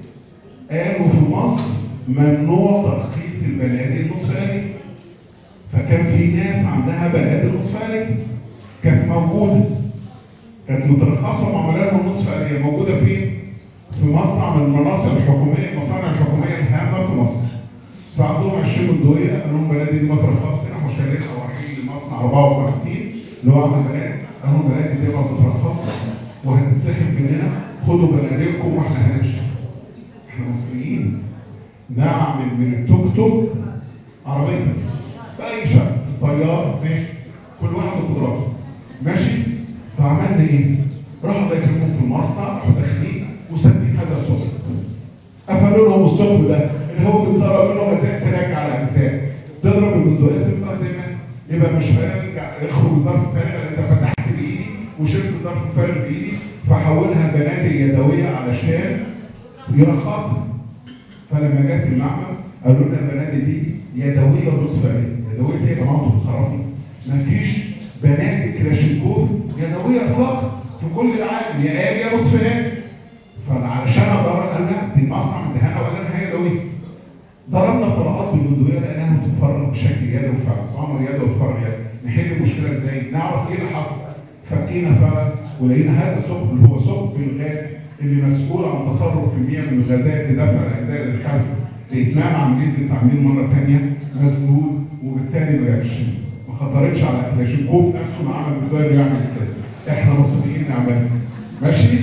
قالوا في مصر ممنوع ترخيص البنادق النصف آلي فكان في ناس عندها بنادق نصف آلي كانت موجودة كانت مترخصه ومعموله لها نصف آلية موجوده فين؟ في مصنع من المناصب الحكوميه المصانع الحكوميه الهامه في مصر. فعندهم 20 بندقيه قال لهم بلادي دي ما ترخصش احنا مشترين او رايحين لمصنع 54 اللي هو عامل بلاد قال لهم بلادي دي ما بتترخصش وهتتسحب مننا خدوا بلادكم واحنا هنمشي. احنا مصريين نعمل من التوك توك عربيه باي شكل طيار ماشي كل واحد وقدراته ماشي فعملنا ايه؟ راحوا داخلين في المصنع راحوا داخلين وسابين هذا الثقب قفلوا لهم الثقب ده اللي هو بيتسرب منه غازات ترجع الاجزاء تضرب البندقيه تفضل زي ما هي. يبقى مش هيرجع يخرج ظرف فارغ اذا فتحت بايدي وشلت الظرف الفارغ بايدي فحولها البنادق يدويه علشان يرخصها فلما جت المعمل قالوا لنا البنادق دي يدويه ونصف آلية يدويه ايه يا جماعه انتوا بتخرفوا مفيش بنادق كلاشينكوف يدويه اطلاقا في كل العالم يا آلي يا نصف آلي فعلشان ادرب قال لا دي المصنع مدهنا وقال لنا هي يدويه ضربنا طلقات بالبندقيه لقيناها بتتفرج بشكل يدوي فعمر يدوي وتفرج يدوي نحل المشكله ازاي؟ نعرف ايه اللي حصل فكينا فعلا ولقينا هذا الثقب اللي هو ثقب الغاز اللي مسؤول عن تصرف كميه من الغازات لدفع الاجزاء للخلف لاتمام عمليه التعمير مره ثانيه مسدود وبالتالي ما جاتش ما خطرتش على كلاشينكوف نفسه ما عمل بدايه انه يعمل كده احنا مصريين نعملها ماشي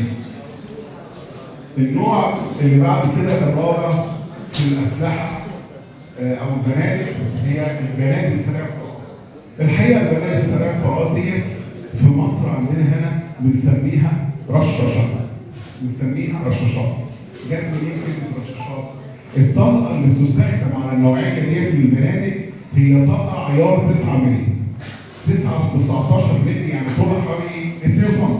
النوع اللي بعد كده الرابع في الاسلحه آه، او البنادق هي البنادق سريعه الطاقه. الحقيقه البنادق سريعه الطاقات دي في مصر عندنا هنا بنسميها رشاشات بنسميها رشاشات جت منين كلمه رشاشات؟ الطلقه اللي بتستخدم على النوعيه دي من البنادق هي طلقه عيار 9 مللي 9 19 مللي يعني طولها حوالي 2 سم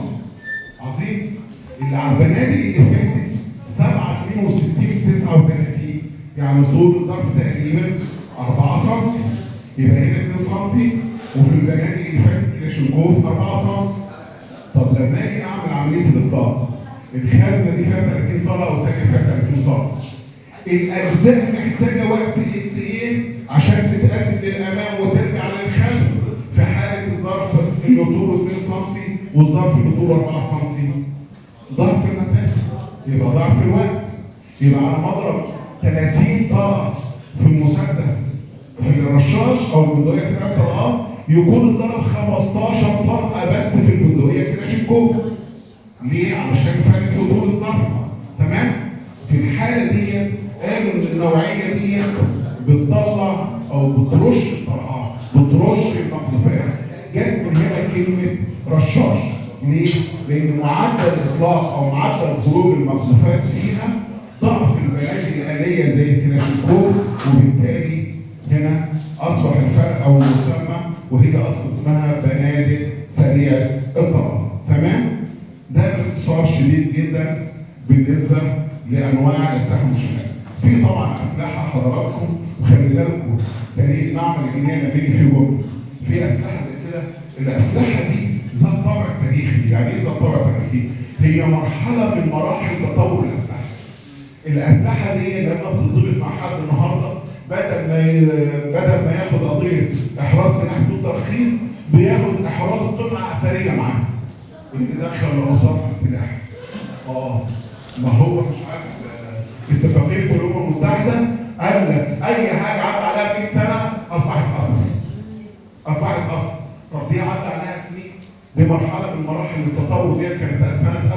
عظيم اللي على البنادق اللي فاتت 7 62 في 39 يعني طول الظرف تقريبا 4 سم يبقى هنا 2 سم وفي البنادق اللي فاتت كلاشينكوف 4 سم طب لما اجي اعمل عمليه الاطلاق الخزنه دي فيها 30 طلقه والتانيه فيها 30 طلقه الاجزاء محتاجه وقت قد ايه عشان تتقدم للامام وترجع للخلف في حاله الظرف اللي طوله 2 سم والظرف اللي طوله 4 سم ضعف المسافه يبقى ضعف الوقت يبقى على مضرب 30 طلقه في المسدس في الرشاش او البندقيه سرعه طلقات يكون الضرب 15 طلقه بس في البندقيه كلاشينكوف ليه؟ علشان فرق طول الظرف تمام؟ في الحاله دي قالوا ان النوعيه دي بتطلع او بترش الطلقات بترش المقذوفات جت من هنا كلمه رشاش ليه؟ لان معدل الاطلاق او معدل خروج المقذوفات فيها ضعف البنادق الاليه زي الكلاشينكوف وبالتالي هنا اصبح الفرق او المسمى وهي اصلا اسمها بنادق سريع الطلقات تمام؟ ده باختصار شديد جدا بالنسبه لانواع الاسلحه المشتركه. في طبعا اسلحه حضراتكم وخلي بالكم تاريخ معمل الجنيه لما يجي فيه جمله. في اسلحه زي كده الاسلحه دي ذات طابع تاريخي، يعني ايه ذات طابع تاريخي؟ هي مرحله من مراحل تطور الاسلحه. الاسلحه دي لما بتتظبط مع حد النهارده بدل ما ي... بدل ما ياخد قضيه احراز سلاح بدون ترخيص بياخد احراز قطعه اثريه معاه. اللي دخل الرصاص في السلاح. اه ما هو مش عارف آه، اتفاقيه الامم المتحده قال لك اي حاجه عدى عليها 100 سنه اصبحت اصل. اصبحت اصل. طب دي عدى عليها سنين. دي مرحله من مراحل التطور ديت كانت سنه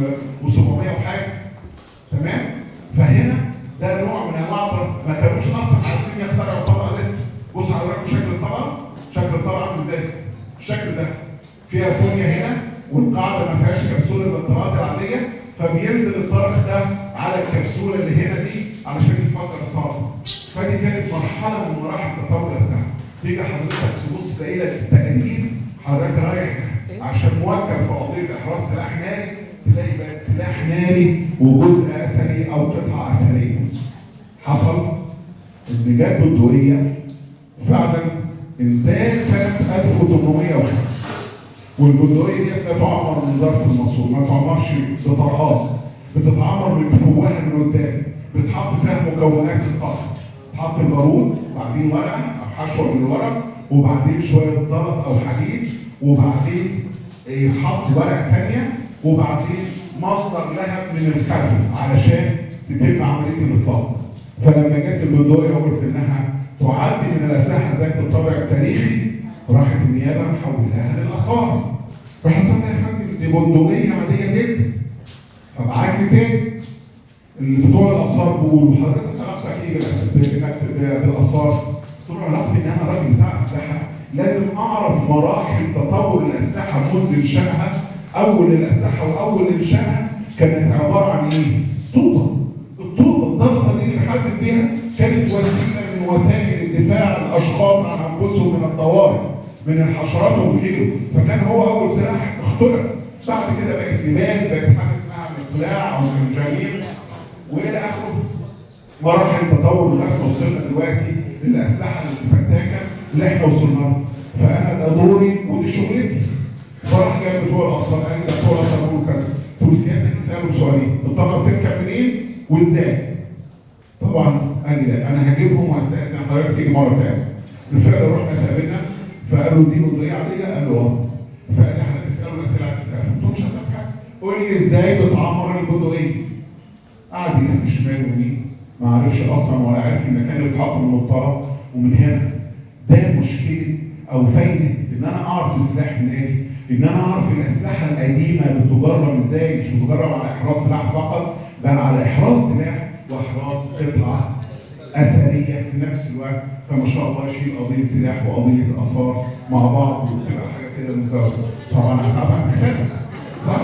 1700 وحاجه. تمام؟ فهنا ده نوع من انواع الطلقة. ما كانوش اصلا عارفين يخترعوا طلقه لسه. بص حضراتكم شكل الطلقه شكل الطلقه عامل ازاي؟ الشكل ده فيها فونيا هنا والقاعده ما فيهاش كبسوله زي الطلقات العاديه فبينزل الطرف ده على الكبسوله اللي هنا دي علشان يفجر الطلقه فدي كانت مرحله من مراحل تطور الاسلحه تيجي حضرتك تبص تلاقي لك التقرير حضرتك رايح عشان موكل في قضيه احراز سلاح ناري تلاقي بقى سلاح ناري وجزء اثري او قطعه اثريه حصل ان جت بندقيه فعلا انتاج سنه 1805 والبندقيه دي لا تعمر من ظرف الماسور ما تعمرش بطلقات بتتعمر من فوهها من قدام بتحط فيها مكونات القطع تحط البارود بعدين ورقه او حشوه من ورق وبعدين شويه زلط او حديد وبعدين يحط ورق تانية وبعدين مصدر لها من الخلف علشان تتم عمليه الاطلاق. فلما جت البندقيه وقلت انها تعد من الاسلحه ذات الطابع التاريخي راحت النيابه محولها للاثار. فحصلنا يا فندم دي بندقيه عاديه جدا. فبعت لي تاني اللي بتوع الاثار بيقولوا حضرتك علاقتك ايه بالأس- بإنك- بالاثار؟ قلت له علاقتي ان انا راجل بتاع اسلحه لازم اعرف مراحل تطور الاسلحه منذ انشائها اول الاسلحه واول انشائها كانت عباره عن ايه؟ طوبه الطوبه الزلطه دي اللي بنحدد بيها كانت وسيله من وسائل الدفاع الاشخاص عن انفسهم من الطوارئ من الحشرات ومن غيره فكان هو اول سلاح اخترع بعد كده بقت نبال بقت حاجه اسمها مقلاع او منجنيق والى اخره مراحل تطور لغايه ما وصلنا دلوقتي للاسلحه الفتاكه اللي احنا وصلنا لها فانا ده دوري ودي شغلتي فراح جاي بتوع الاثار قال لي ده بتوع الاثار بيقولوا كذا قلت له سيادتك اسالهم سؤالين الطلبه بتركب منين وازاي؟ طبعا قال لي لا انا هجيبهم وهستاذن حضرتك تيجي مره ثانيه بالفعل رحنا اتقابلنا فقالوا دي بندقيه عاديه قال له اه فقال لي حضرتك تساله اسئله عايز تسالها قلت له مش هسال حاجه قول لي ازاي بتعمر البندقيه قعد يلف شمال ويمين ما عرفش اصلا ولا عارف المكان اللي اتحط من الطرف ومن هنا ده مشكله او فايده ان انا اعرف السلاح من ايه؟ ان انا اعرف الاسلحه القديمه بتجرم ازاي مش بتجرم على احراز سلاح فقط بل على احراز سلاح واحراز قطعه اثريه في نفس الوقت فما شاء الله يشيل قضيه سلاح وقضيه اثار مع بعض وتبقى حاجه كده مزدوجه طبعا هتعب هتختلف صح؟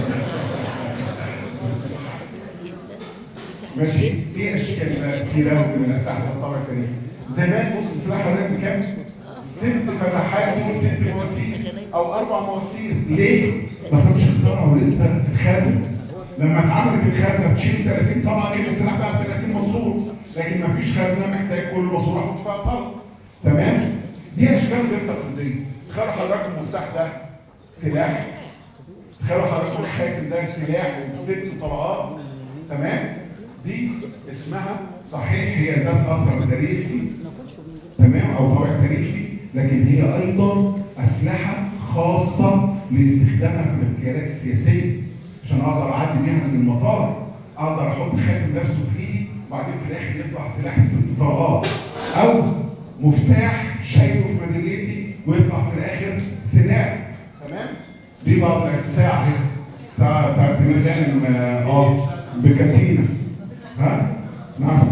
ماشي في اشكال كتيره من الاسلحه الطابع التاريخي زمان بص السلاح ده بكام؟ ست فتحات وست مواسير او اربع مواسير ليه؟ ما كانوش اخترعوا لسه الخزن لما اتعملت الخزنه تشيل 30 طلقه يبقى السلاح بقى ب 30 ماسور لكن ما فيش خزنه محتاج كل ماسور احط فيها طلق تمام؟ دي اشكال غير تقليديه تخيلوا حضرتك المفتاح ده سلاح تخيلوا حضرتك الخاتم ده سلاح وست طلقات تمام؟ دي اسمها صحيح هي ذات اثر تاريخي تمام او طابع تاريخي لكن هي ايضا اسلحه خاصه لاستخدامها في الاغتيالات السياسيه عشان اقدر اعدي بيها من المطار اقدر احط خاتم نفسه في ايدي وبعدين في الاخر يطلع سلاح بست طلقات او مفتاح شايله في ميداليتي ويطلع في الاخر سلاح تمام دي بعض ساعه هنا ساعه بتاعت زمان كان اه بكتينه ها نعم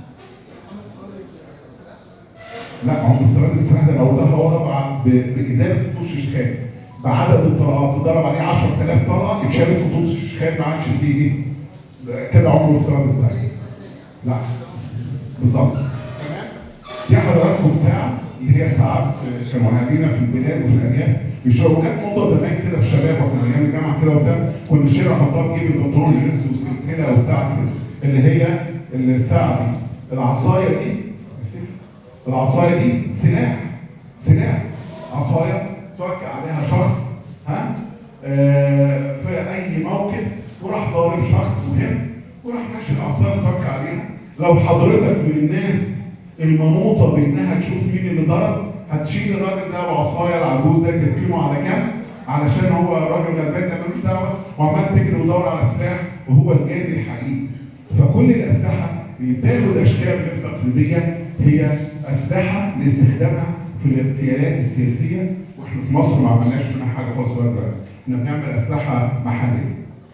لا هو افتراض السلاح ده لو ضرب هو طبعا ب- بازاله خطوط الشيشخان بعدد الطلقات ضرب عليه 10000 طلقه اتشالت خطوط الشيشخان ما عادش فيه ايه ده كده عمره افتراض بتاعي لا بالظبط تمام دي حضراتكم ساعه اللي هي ساعات كانوا اهالينا في البلاد وفي الارياف يشربوا كانت موضه زمان كده في الشباب واحنا ايام الجامعه كده وبتاع كنا نشيلها نحطها في جيب البنطلون الجينز والسلسله وبتاع اللي هي الساعه دي العصايه دي العصايه دي سلاح سلاح عصايه توكل عليها شخص ها آه في اي موقف وراح ضارب شخص مهم وراح ماشي العصايه توكل عليها لو حضرتك من الناس المنوطه بانها تشوف مين اللي ضرب هتشيل الراجل ده بعصايه العجوز ده تركنه على جنب علشان هو الراجل غلبان ده ملوش دعوه وعمال تجري وتدور على سلاح وهو الجاني الحقيقي فكل الاسلحه اللي بتاخد اشكال غير تقليديه هي اسلحه لاستخدامها في الاغتيالات السياسيه واحنا في مصر ما عملناش منها حاجه خالص لغايه دلوقتي احنا بنعمل اسلحه محليه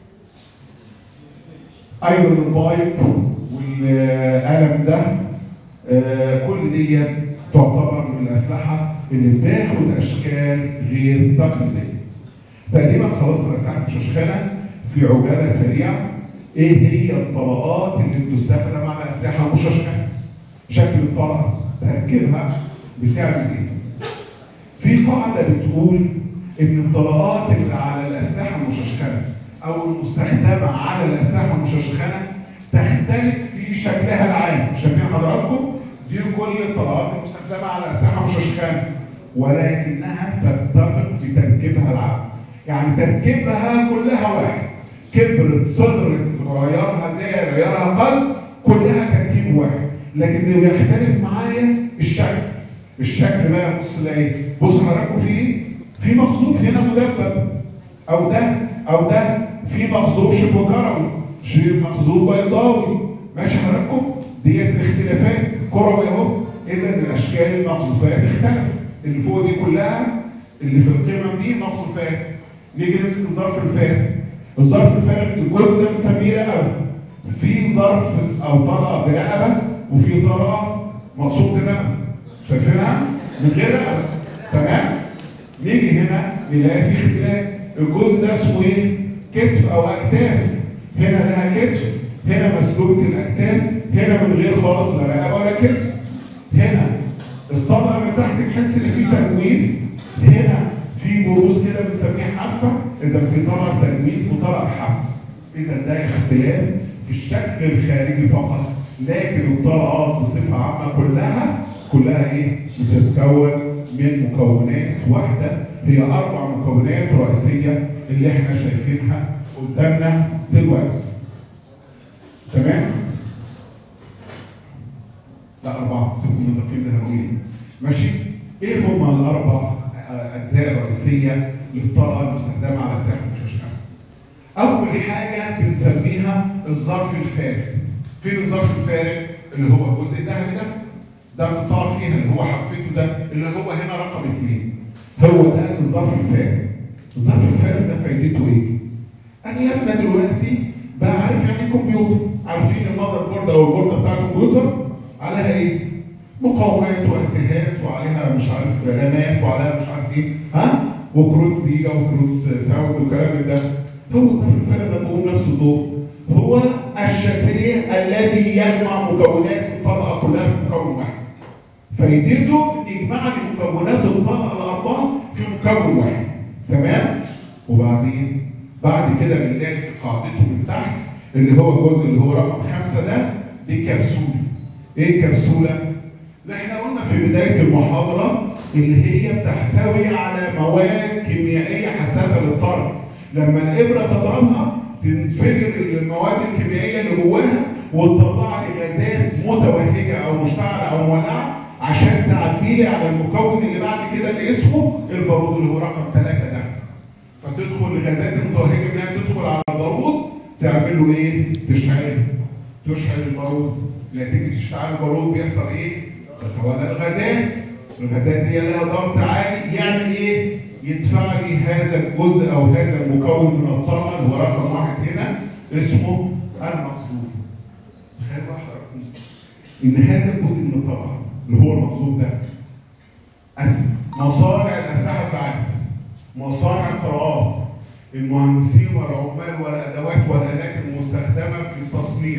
ايرون البايب والقلم ده آه، كل دي تعتبر من الاسلحه اللي بتاخد اشكال غير تقليديه. تقريبا خلاص الاسلحه المشخنه في عجاله سريعه ايه هي الطبقات اللي بتستخدم على اسلحه مشخنه؟ شكل الطلقه تركيبها بتعمل ايه؟ في قاعده بتقول ان الطلقات اللي على الاسلحه المشخنه او المستخدمه على الاسلحه المشخنه تختلف في شكلها العام، شايفين حضراتكم؟ دي كل الطلقات المستخدمه على اسلحه مشخنه ولكنها تتفق في تركيبها العام. يعني تركيبها كلها واحد. كبرت صغرت غيارها زاد غيارها قل كلها تركيب واحد. لكن اللي بيختلف معايا الشكل. الشكل بقى بص لاقي بص حضراتكم في ايه؟ في مخزوف هنا مدبب او ده او ده في مخزوف شبه كروي في مخزوف بيضاوي ماشي حضراتكم ديت الاختلافات كروي اهو اذا الاشكال المخزوفات اختلفت اللي فوق دي كلها اللي في القمم دي مخزوفات نيجي نمسك الظرف الفارغ الظرف الفارغ الجزء ده بنسميه رقبه في ظرف او طلقه برقبه وفي طلقه مقصود رقبه شايفينها من غير رقبه تمام نيجي هنا نلاقي في اختلاف الجزء ده اسمه ايه كتف او اكتاف هنا لها كتف هنا مسلوبه الاكتاف هنا من غير خالص لا رقبه ولا كتف هنا الطبقه من تحت تحس ان في تجويف هنا في بروز كده بنسميها حافه اذا في طبقه تجويف وطبقه حافه اذا ده اختلاف في الشكل الخارجي فقط لكن الطبقات بصفه عامه كلها كلها ايه بتتكون من مكونات واحده هي اربع مكونات رئيسيه اللي احنا شايفينها قدامنا دلوقتي تمام لا أربعة سيبكم من التقييم ده هنقول إيه ماشي إيه هما الأربع أجزاء الرئيسية للطاقة المستخدمة على ساحة الشاشة؟ أول حاجة بنسميها الظرف الفارغ فين الظرف الفارغ؟ اللي هو الجزء الذهبي ده ده القطاع فيها اللي هو حفيته ده اللي هو هنا رقم اثنين هو ده الظرف الفارغ الظرف الفارغ ده فايدته ايه؟ اغلبنا دلوقتي بقى عارف يعني ايه كمبيوتر عارفين المذر بورد او البورده بتاع الكمبيوتر عليها ايه؟ مقاومات واسهات وعليها مش عارف رامات وعليها مش عارف ايه ها؟ وكروت بيجا وكروت ساوند وكلام من ده هو ظرف الفارغ ده بيقوم نفس الدور هو الشاسيه الذي يجمع مكونات الطبقه كلها في مكون واحد فايدته يجمع لي مكونات الطبقه الاربعه في مكون واحد تمام وبعدين بعد كده بنلاقي في قاعدته من تحت اللي هو الجزء اللي هو رقم خمسه ده دي كبسوله ايه الكبسوله؟ اللي احنا قلنا في بدايه المحاضره اللي هي بتحتوي على مواد كيميائيه حساسه للطرد لما الابره تضربها تنفجر المواد الكيميائيه اللي جواها وتطلع لي غازات متوهجه او مشتعله او مولعه عشان تعدي لي على المكون اللي بعد كده اللي اسمه البارود اللي هو رقم ثلاثه ده. فتدخل الغازات المتوهجه منها تدخل على البارود تعمل له ايه؟ تشعله. تشعل البارود. نتيجه اشتعال البارود بيحصل ايه؟ تتولد الغازات. الغازات دي لها ضغط عالي يعمل ايه؟ يدفع لي هذا الجزء او هذا المكون من الطاقه اللي هو رقم واحد هنا اسمه المقصود. تخيل بقى حضراتكم ان هذا الجزء من الطاقه اللي هو المقصود ده أس- مصانع الاسلحه في العالم مصانع الطاقات المهندسين والعمال والادوات والالات المستخدمه في التصنيع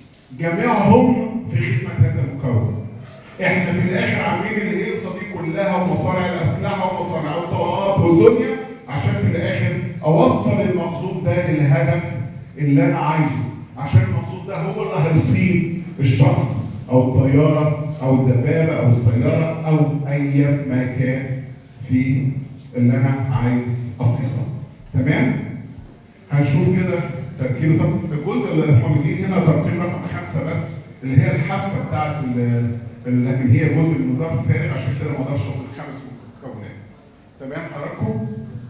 جميعهم في خدمه هذا المكون احنا في الاخر عاملين الهيصه دي كلها ومصانع الاسلحه ومصانع الطاقات والدنيا عشان في الاخر اوصل المقصود ده للهدف اللي انا عايزه عشان المقصود ده هو اللي هيصيب الشخص او الطياره او الدبابه او السياره او اي مكان في اللي انا عايز اصيبه تمام هنشوف كده تركيبه طب الجزء اللي احنا مدين هنا ترقيم رقم خمسه بس اللي هي الحافه بتاعت ال- ال- لكن هي جزء من ظرف فارغ عشان كده ما اقدرش اقول خمس مكونات تمام حضراتكم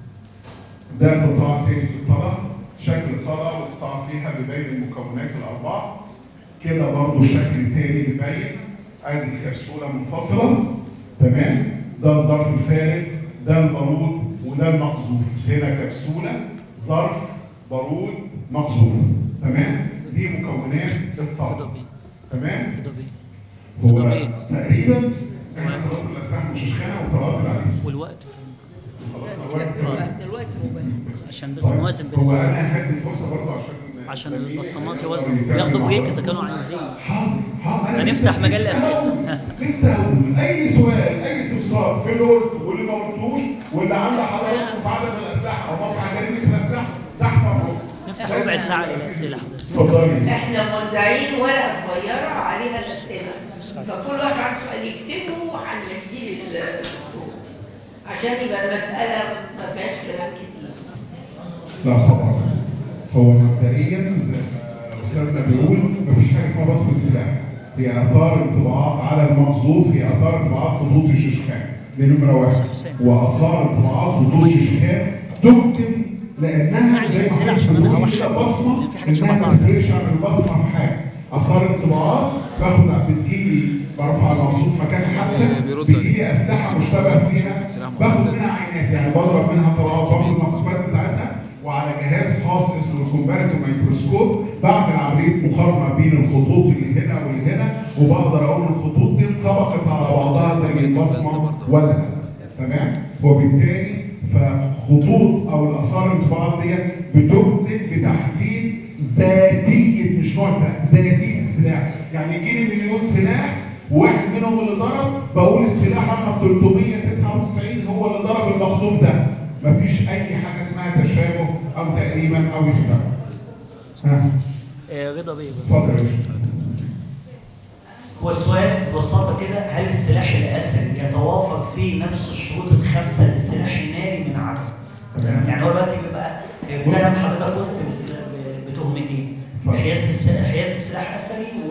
ده قطاع تاني في الطلب شكل الطلب والقطاع فيها بيبين المكونات الاربعه كده برضو الشكل تاني بيبين ادي كبسوله منفصله تمام ده الظرف الفارغ ده البارود وده المقذوف هنا كبسوله ظرف بارود مقذوف تمام دي مكونات الطلب تمام هو طبيعي. تقريبا احنا خلصنا الاسلحه والششخانه والطلقات اللي عليها والوقت خلصنا بس الوقت دلوقتي دلوقتي مباح عشان بس نوازن بين هو الاتنين. انا هدي الفرصه برضه عشان عشان زميلي البصمات يقدر يوازنوا يتكلم ياخدوا مع بريك بعض. اذا كانوا عايزين حاضر حاضر أنا هنفتح لسه- مجال لسه للأسئلة. هقول- لسه هقول اي سؤال اي استفسار في اللي قلته واللي ما قلتوش واللي عند حضراتكم بعد الاسلحه او مصنع جريمه الاسلحه تحت امركم نفتح ربع ساعه للاسئله حضرتك اتفضلي احنا موزعين ورقه صغيره عليها الاسئله فكل واحد عنده سؤال يكتبه وهنديه للدكتور عشان يبقى المساله ما فيهاش كلام كتير لا طبعا هو مبدئيا زي ما استاذنا بيقول مفيش حاجه اسمها بصمه سلاح هي اثار انطباعات على المقذوف هي اثار انطباعات خطوط الششخان دي نمره واحد واثار انطباعات خطوط الشهاد تجزم لانها زي ما عشان أنا بنقول هوحد. كده بصمه لأن في حاجات شبه انها بعض. ما تفرقش عن البصمه في حاجه اثار انطباعات باخد بتجيلي برفع المقصود مكان حادثه بيرد بتجيلي اسلحه مشتبه فيها باخد منها عينات يعني بضرب منها طلقات باخد المقصودات بتاعتها وعلى جهاز خاص اسمه الكومباريسون مايكروسكوب بعمل عمليه مقارنه بين الخطوط اللي هنا واللي هنا وبقدر اقول الخطوط دي انطبقت على بعضها زي البصمه ولا لا تمام وبالتالي فخطوط او الاثار الانطباعات دي بتجزم بتحديد ذاتيه مش نوع سلاح ذاتيه السلاح يعني يجي لي مليون سلاح واحد منهم اللي ضرب بقول السلاح رقم 399 هو اللي ضرب المقذوف ده مفيش اي حاجه اسمها تشابه او تقريبا او يحتمل ها آه، رضا بيه بس. اتفضل يا باشا هو السؤال ببساطة كده هل السلاح الأسهل يتوافر فيه نفس الشروط الخمسة للسلاح الناري من عدم؟ تمام. يعني هو دلوقتي بيبقى بص. زي ما حضرتك قلت بس- ب- بتهمتين اتفضل. حيازة السلاح حيازة سلاح أثري و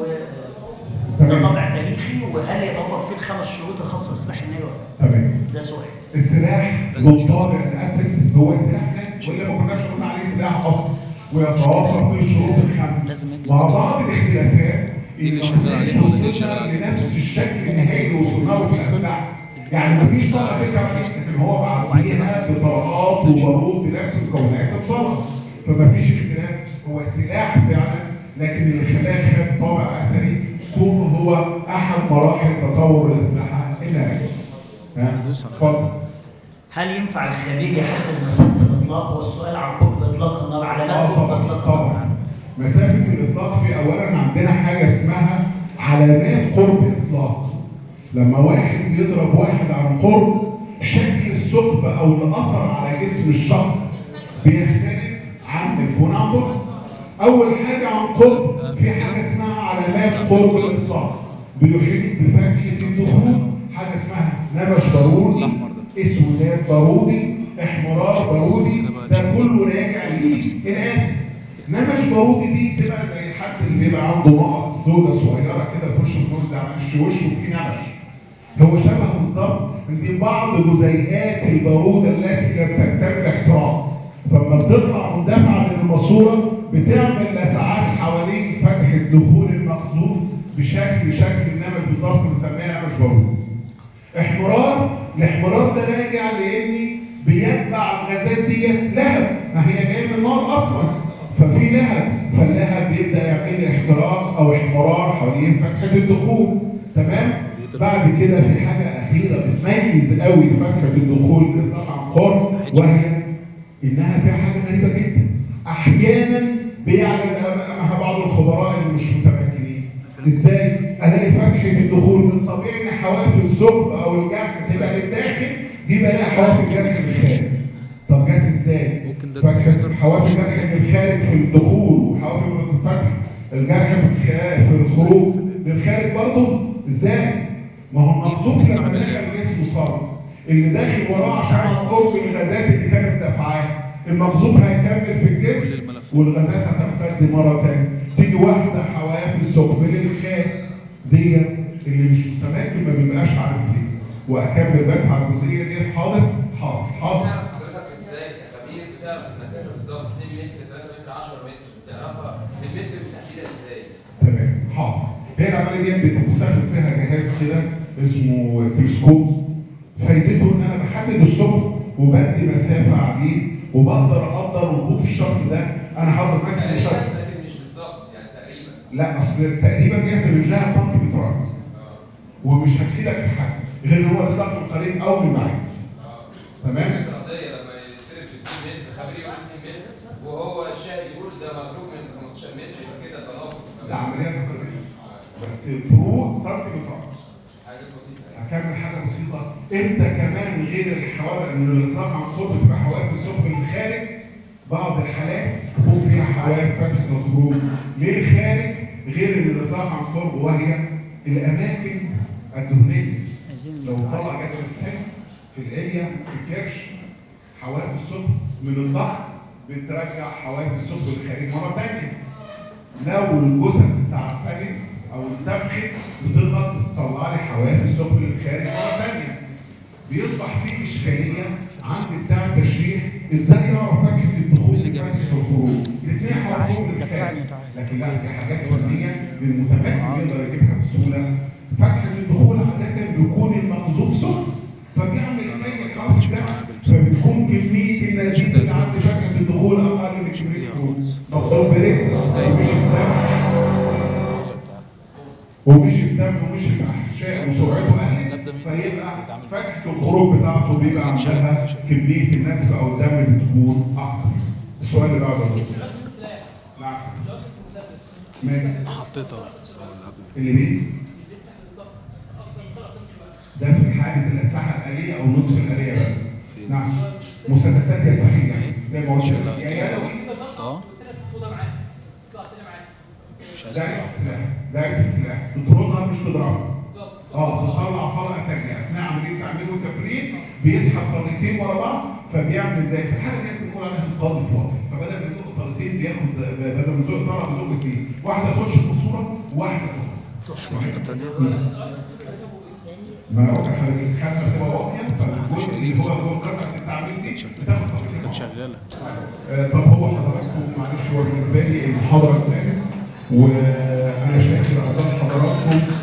تمام. طابع تاريخي وهل يتوفر فيه الخمس شروط الخاصة بالسلاح الناري ولا لا؟ تمام ده سؤال السلاح بالطابع الاسد هو سلاح نادي ولا ما كناش قلنا عليه سلاح اصلا ويتوافر فيه الشروط الخمسه لازم يجي مع بعض الاختلافات دي اللي إن شغال ما عليه كناش ولا دي اللي شغال وصلنا عليه؟ لنفس الشكل النهائي اللي وصلنا له في الاسلحه يعني ما فيش طبقه فكره لكن هو بعديها بطبقات وبارود بنفس مكونات الطلقه فما فيش اختلاف هو سلاح فعلا لكن اللي خلاه خد طابع اثري كون هو احد مراحل تطور الاسلحه الناريه ها اتفضل هل ينفع الخارجي يحدد مسافة الإطلاق؟ هو السؤال عن قطب إطلاق النار علامات اه قطب طبعا إطلاق طبعا النار مسافه الاطلاق في اولا عندنا حاجه اسمها علامات قرب اطلاق لما واحد بيضرب واحد عن قرب شكل الثقب او الاثر على جسم الشخص بيختلف عن الكون عن بعد اول حاجه عن قرب في حاجه اسمها علامات قرب الاطلاق بيحيط بفاكهه الدخول حاجه اسمها نبش بارودي الأحمر ده. اسودات بارودي احمرار بارودي ده كله راجع للاتي نمش بارودي دي بتبقى زي الحد اللي بيبقى عنده نقط سودة صغيره كده في وشه النور ده معلش وشه فيه نمش هو شبه بالظبط من دي بعض جزيئات البارودة التي لم تكتمل احتراق فلما بتطلع مندفعة من الماسورة بتعمل لسعات حوالين فتحة دخول المخزون بشكل شكل النمش بالظبط بنسميها نمش بارودي احمرار الاحمرار ده راجع لاني بيتبع الغازات ديت لهب ما هي جايه من النار اصلا ففي لهب فاللهب بيبدا يعمل لي احتراق او احمرار حوالين فتحه الدخول تمام بعد كده في حاجه اخيره بتميز قوي فتحه الدخول اللي طبعا قرب وهي انها فيها حاجه غريبه جدا احيانا بيعجز امامها بعض الخبراء اللي مش متمكنين ازاي؟ الاقي فتحه الدخول من الطبيعي ان حواف الثقب او الجرح تبقى للداخل دي بلاقي حواف الجرح للخارج. طب جت ازاي؟ ممكن ده فتحه كمبيوتر. حواف الجرح للخارج في الدخول وحواف الفتح الجرح في الخ- في الخروج للخارج برضه ازاي؟ ما هو المقصود صاحب لما اللعبة. دخل الجسم صار اللي داخل وراه عشان قرب الغازات اللي كانت دافعاه المقذوف هيكمل في الجسم كل الملفات. والغازات هتمتد مره ثانيه تيجي واحده حواف الثقب للخارج دي اللي مش متمكن ما بيبقاش عارف ليه واكمل بس على الجزئيه دي حاضر حاضر حاضر تعرف حضرتك ازاي كخبير بتعرف المسافه بالظبط 2 متر 3 متر 10 متر بتعرفها بالمتر بالتحديد ازاي؟ تمام حاضر هي العمليه دي بتستخدم فيها جهاز كده اسمه تلسكوب فايدته ان انا بحدد الثقب وبدي مسافه عليه وبقدر اقدر وقوف الشخص ده انا حاطط مثلا تقريبا شخص لكن مش بالظبط يعني تقريبا لا اصل تقريبا دي هترجع لها سنتيمترات ومش هتفيدك في حاجه غير ان هو اطلاق من قريب او من بعيد تمام في القضيه لما يتضرب ب 2 متر خبير يقول 2 متر وهو الشاهد يقول ده مضروب من 15 متر يبقى كده تناقض ده عمليات قريبه بس فروق سنتيمترات حاجات بسيطه يعني هكمل حاجه بسيطه انت كمان غير الحوادث ان الاطلاق عن قرب تبقى حواف الثقب للخارج بعض الحالات تكون فيها حواف فتح الخروج للخارج غير ان الاطلاق عن قرب وهي الاماكن الدهنيه عايزين لو طلع جسم السن في الاليا في الكرش حواف الثقب من الضغط بترجع حواف الثقب للخارج مره ثانيه لو الجثث تعفنت او انتفخت بتضغط بتطلع لي حواف الثقب للخارج مره ثانيه بيصبح في اشكاليه عند بتاع التشريح ازاي يعرف فتحه الدخول وفتحه الخروج الاثنين حرفهم للخارج لكن لا في حاجات فنيه للمتمكن يقدر يجيبها بسهوله فتحه الدخول عاده بيكون المقذوف سخن فبيعمل اي كارت ده فبتكون كميه النزيف اللي عند فتحه الدخول اقل من كميه الخروج مقذوف بريك مش الدم ومش الدم ومش الاحشاء وسرعته قلت فيبقى فتحه الخروج بتاعته بيبقى عندها كميه النزف او الدم بتكون اكتر. السؤال اللي بعده نعم ماشي حطيتها اللي بيه ده في حالة الأسلحة الآلية أو نصف الآلية بس نعم مسدسات يا صحيح زي ما قلت لك. يا يدوي اه ده في السلاح ده في السلاح تطردها مش تضربها اه تطلع طلقه ثانيه اثناء عمليه تعمير وتفريغ بيسحب طلقتين ورا بعض فبيعمل زي في الحاله دي بنقول عليها القاذف واطي فبدل ما يزق طلقتين بياخد بدل ما يزق طلقه بيزق اثنين واحده تخش في الصوره وواحده تخرج واحدة تانية ما انا قلت لحضرتك الخزنه بتبقى واطيه فالجزء اللي هو جوه قطعه التعمير دي بتاخد طلقتين كانت شغالة آه، طب هو حضراتكم معلش هو بالنسبه لي المحاضره انتهت وانا شاكر لحضراتكم